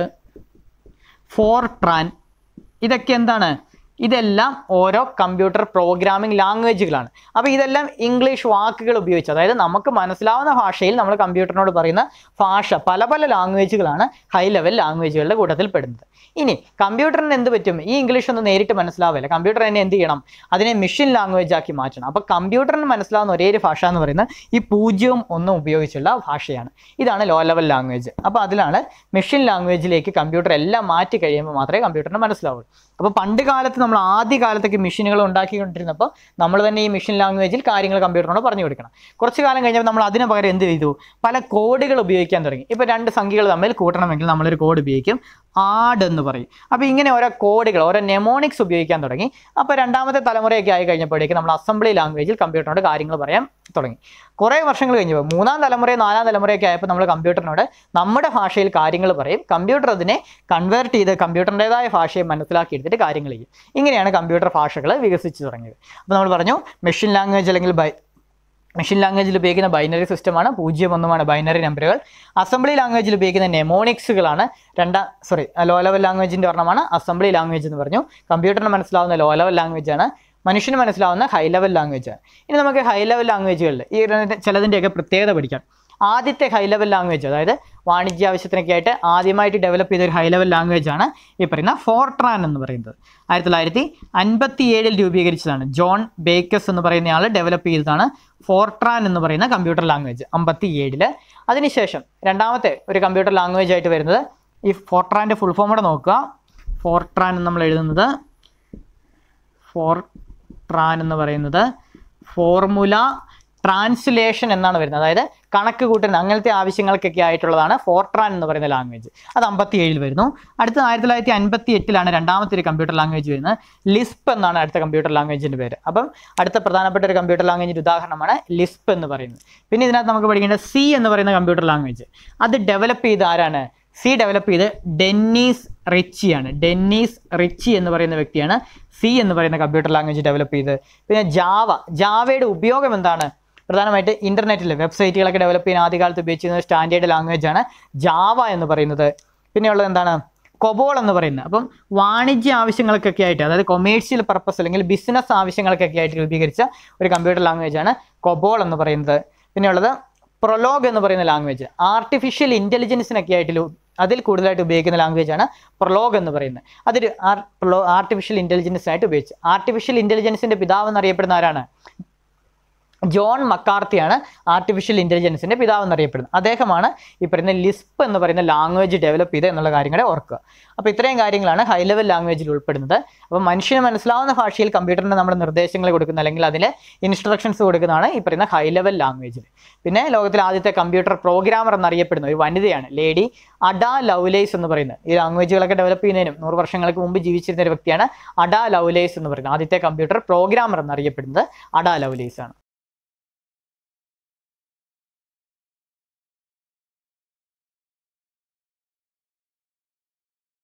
[SPEAKER 1] Fortran ഇതൊക്കെ എന്താണ് ഇതെല്ലാം ഓരോ കമ്പ്യൂട്ടർ പ്രോഗ്രാമിംഗ് ലാംഗ്വേജുകളാണ് അപ്പോൾ ഇതെല്ലാം ഇംഗ്ലീഷ് വാക്കുകൾ ഉപയോഗിച്ച് അതായത് നമുക്ക് മനസ്സിലാവുന്ന ഭാഷയിൽ നമ്മൾ കമ്പ്യൂട്ടറിനോട് പറയുന്ന ഭാഷ പല പല ലാംഗ്വേജുകളാണ് ഹൈ ലെവൽ ലാംഗ്വേജുകളുടെ കൂട്ടത്തിൽ പെടുന്നത് ഇനി കമ്പ്യൂട്ടറിന് എന്ത് പറ്റും ഈ ഇംഗ്ലീഷ് ഒന്നും നേരിട്ട് മനസ്സിലാവില്ല കമ്പ്യൂട്ടർ തന്നെ എന്ത് ചെയ്യണം അതിനെ മെഷീൻ ലാംഗ്വേജ് ആക്കി മാറ്റണം അപ്പോൾ കമ്പ്യൂട്ടറിന് മനസ്സിലാവുന്ന ഒരേ ഒരു ഭാഷ എന്ന് പറയുന്നത് ഈ പൂജ്യവും ഒന്നും ഉപയോഗിച്ചുള്ള ഭാഷയാണ് ഇതാണ് ലോ ലെവൽ ലാംഗ്വേജ് അപ്പോൾ അതിലാണ് മെഷീൻ ലാംഗ്വേജിലേക്ക് കമ്പ്യൂട്ടർ എല്ലാം മാറ്റി കഴിയുമ്പോൾ മാത്രമേ കമ്പ്യൂട്ടറിന് മനസ്സിലാവുള്ളൂ അപ്പോൾ പണ്ട് കാലത്ത് നമ്മൾ ആദ്യ കാലത്തൊക്കെ മെഷീനുകൾ ഉണ്ടാക്കിക്കൊണ്ടിരുന്നപ്പോൾ നമ്മൾ തന്നെ ഈ മെഷീൻ ലാംഗ്വേജിൽ കാര്യങ്ങൾ കമ്പ്യൂട്ടറിനോട് പറഞ്ഞു കൊടുക്കണം കുറച്ച് കാലം കഴിഞ്ഞപ്പോൾ നമ്മൾ അതിന് പകരം എന്ത് ചെയ്തു പല കോഡുകൾ ഉപയോഗിക്കാൻ തുടങ്ങി ഇപ്പോൾ രണ്ട് സംഖ്യകൾ തമ്മിൽ കൂട്ടണമെങ്കിൽ നമ്മളൊരു കോഡ് ഉപയോഗിക്കും ആഡ് എന്ന് പറയും അപ്പോൾ ഇങ്ങനെ ഓരോ കോഡുകൾ ഓരോ നെമോണിക്സ് ഉപയോഗിക്കാൻ തുടങ്ങി അപ്പോൾ രണ്ടാമത്തെ തലമുറയൊക്കെ ആയി കഴിഞ്ഞപ്പോഴേക്കും നമ്മൾ അസംബ്ലി ലാംഗ്വേജിൽ കമ്പ്യൂട്ടറിനോട് കാര്യങ്ങൾ പറയാൻ തുടങ്ങി കുറേ വർഷങ്ങൾ കഴിഞ്ഞപ്പോൾ മൂന്നാം തലമുറയും നാലാം തലമുറയൊക്കെ ആയപ്പോൾ നമ്മൾ കമ്പ്യൂട്ടറിനോട് നമ്മുടെ ഭാഷയിൽ കാര്യങ്ങൾ പറയും കമ്പ്യൂട്ടർ അതിനെ കൺവേർട്ട് ചെയ്ത് കമ്പ്യൂട്ടറിൻ്റെതായ ഭാഷയെ മനസ്സിലാക്കി എടുത്തിട്ട് കാര്യങ്ങൾ ചെയ്യും ഇങ്ങനെയാണ് കമ്പ്യൂട്ടർ ഭാഷകൾ വികസിച്ചു തുടങ്ങിയത് അപ്പോൾ നമ്മൾ പറഞ്ഞു മെഷീൻ ലാംഗ്വേജ് അല്ലെങ്കിൽ ബൈ മെഷീൻ ലാംഗ്വേജിൽ ഉപയോഗിക്കുന്ന ബൈനറി സിസ്റ്റമാണ് പൂജ്യം ഒന്നുമാണ് ബൈനറി നമ്പറുകൾ അസംബ്ലി ലാംഗ്വേജിൽ ഉപയോഗിക്കുന്ന നെമോണിക്സുകളാണ് രണ്ടാം സോറി ലോ ലെവൽ ലാംഗ്വേജിൻ്റെ ഒരെണ്ണമാണ് അസംബ്ലി ലാംഗ്വേജ് എന്ന് പറഞ്ഞു കമ്പ്യൂട്ടറിന് മനസ്സിലാവുന്ന ലോ ലെവൽ ലാംഗ്വേജ് ആണ് മനുഷ്യന് മനസ്സിലാവുന്ന ഹൈ ലെവൽ ലാംഗ്വേജ് ആണ് ഇനി നമുക്ക് ഹൈ ലെവൽ ലാംഗ്വേജുകളിൽ ഈ ഇതിന്റെ- ചിലതിൻ്റെയൊക്കെ പ്രത്യേകത പഠിക്കാം ആദ്യത്തെ ഹൈ ലെവൽ ലാംഗ്വേജ് അതായത് വാണിജ്യ ആവശ്യത്തിനൊക്കെ ആയിട്ട് ആദ്യമായിട്ട് ഡെവലപ്പ് ചെയ്ത ഒരു ഹൈ ലെവൽ ലാംഗ്വേജ് ആണ് ഈ പറയുന്ന ഫോർട്രാൻ എന്ന് പറയുന്നത് ആയിരത്തി തൊള്ളായിരത്തി അൻപത്തി ഏഴിൽ രൂപീകരിച്ചതാണ് ജോൺ ബേക്കസ് എന്ന് പറയുന്ന ആൾ ഡെവലപ്പ് ചെയ്തതാണ് ഫോർട്രാൻ എന്ന് പറയുന്ന കമ്പ്യൂട്ടർ ലാംഗ്വേജ് അമ്പത്തി ഏഴില് അതിനുശേഷം രണ്ടാമത്തെ ഒരു കമ്പ്യൂട്ടർ ലാംഗ്വേജ് ആയിട്ട് വരുന്നത് ഈ ഫോർട്രാൻ്റെ ഫുൾ ഫോം കൂടെ നോക്കുക ഫോർട്രാൻ എന്ന് നമ്മൾ എഴുതുന്നത് ഫോർട്രാൻ എന്ന് പറയുന്നത് ഫോർമുല ട്രാൻസ്ലേഷൻ എന്നാണ് വരുന്നത് അതായത് കണക്ക് കൂട്ടുന്ന അങ്ങനത്തെ ആവശ്യങ്ങൾക്കൊക്കെ ആയിട്ടുള്ളതാണ് ഫോർട്രാൻ എന്ന് പറയുന്ന ലാംഗ്വേജ് അത് അമ്പത്തി ഏഴിൽ വരുന്നു അടുത്ത ആയിരത്തി തൊള്ളായിരത്തി അൻപത്തി എട്ടിലാണ് രണ്ടാമത്തെ ഒരു കമ്പ്യൂട്ടർ ലാംഗ്വേജ് വരുന്നത് ലിസ്പ് എന്നാണ് അടുത്ത കമ്പ്യൂട്ടർ ലാംഗ്വേജിൻ്റെ പേര് അപ്പം അടുത്ത പ്രധാനപ്പെട്ട ഒരു കമ്പ്യൂട്ടർ ലാംഗ്വേജിൻ്റെ ഉദാഹരണമാണ് ലിസ്പ് എന്ന് പറയുന്നത് പിന്നെ ഇതിനകത്ത് നമുക്ക് പഠിക്കേണ്ട സി എന്ന് പറയുന്ന കമ്പ്യൂട്ടർ ലാംഗ്വേജ് അത് ഡെവലപ്പ് ചെയ്ത് ആരാണ് സി ഡെവലപ്പ് ചെയ്ത് ഡെന്നീസ് റിച്ചിയാണ് ഡെന്നീസ് റിച്ചി എന്ന് പറയുന്ന വ്യക്തിയാണ് സി എന്ന് പറയുന്ന കമ്പ്യൂട്ടർ ലാംഗ്വേജ് ഡെവലപ്പ് ചെയ്ത് പിന്നെ ജാവ ജാവയുടെ ഉപയോഗം എന്താണ് പ്രധാനമായിട്ട് ഇൻ്റർനെറ്റിൽ വെബ്സൈറ്റുകളൊക്കെ ഡെവലപ്പ് ചെയ്യാൻ ആദ്യകാലത്ത് ഉപയോഗിച്ചിരുന്ന സ്റ്റാൻഡേർഡ് ലാംഗ്വേജ് ആണ് ജാവ എന്ന് പറയുന്നത് പിന്നെയുള്ളത് എന്താണ് കൊബോൾ എന്ന് പറയുന്നത് അപ്പം വാണിജ്യ ആവശ്യങ്ങൾക്കൊക്കെ ആയിട്ട് അതായത് കൊമേഴ്ഷ്യൽ പർപ്പസ് അല്ലെങ്കിൽ ബിസിനസ് ആവശ്യങ്ങൾക്കൊക്കെ ആയിട്ട് രൂപീകരിച്ച ഒരു കമ്പ്യൂട്ടർ ലാംഗ്വേജ് ആണ് കൊബോൾ എന്ന് പറയുന്നത് പിന്നെയുള്ളത് പ്രൊലോഗ് എന്ന് പറയുന്ന ലാംഗ്വേജ് ആർട്ടിഫിഷ്യൽ ഇൻ്റലിജൻസിനൊക്കെ ആയിട്ട് ലു- അതിൽ കൂടുതലായിട്ട് ഉപയോഗിക്കുന്ന ലാംഗ്വേജ് ആണ് പ്രൊലോഗ് എന്ന് പറയുന്നത് അതൊരു ആർട്ടിഫിഷ്യൽ ഇൻ്റലിജൻസിനായിട്ട് ഉപയോഗിച്ച് ആർട്ടിഫിഷ്യൽ ഇൻ്റലിജൻസിൻ്റെ പിതാവ് എന്നറിയപ്പെടുന്ന ആരാണ് ജോൺ മക്കാർത്തിയാണ് ആർട്ടിഫിഷ്യൽ ഇൻ്റലിജൻസിൻ്റെ പിതാവ് എന്നറിയപ്പെടുന്നത് അദ്ദേഹമാണ് ഈ പറയുന്ന ലിസ്പ് എന്ന് പറയുന്ന ലാംഗ്വേജ് ഡെവലപ്പ് ചെയ്ത് എന്നുള്ള കാര്യങ്ങളെ ഓർക്കുക അപ്പോൾ ഇത്രയും കാര്യങ്ങളാണ് ഹൈ ലെവൽ ലാംഗ്വേജിൽ ഉൾപ്പെടുന്നത് അപ്പോൾ മനുഷ്യന് മനസ്സിലാവുന്ന ഭാഷയിൽ കമ്പ്യൂട്ടറിന് നമ്മൾ നിർദ്ദേശങ്ങൾ കൊടുക്കുന്ന അല്ലെങ്കിൽ അതിൽ ഇൻസ്ട്രക്ഷൻസ് കൊടുക്കുന്നതാണ് ഈ പറയുന്ന ഹൈ ലെവൽ ലാംഗ്വേജിൽ പിന്നെ ലോകത്തിലെ ആദ്യത്തെ കമ്പ്യൂട്ടർ പ്രോഗ്രാമർ എന്നറിയപ്പെടുന്ന ഒരു വനിതയാണ് ലേഡി അഡാ ലൗലേസ് എന്ന് പറയുന്നത് ഈ ലാംഗ്വേജുകളൊക്കെ ഡെവലപ്പ് ചെയ്യുന്നതിനും നൂറ് വർഷങ്ങൾക്ക് മുമ്പ് ജീവിച്ചിരുന്ന ഒരു വ്യക്തിയാണ് അഡാ ലൗലേസ് എന്ന് പറയുന്നത് ആദ്യത്തെ കമ്പ്യൂട്ടർ പ്രോഗ്രാമർ എന്നറിയപ്പെടുന്നത് അഡാ ലൗലേസ് ആണ്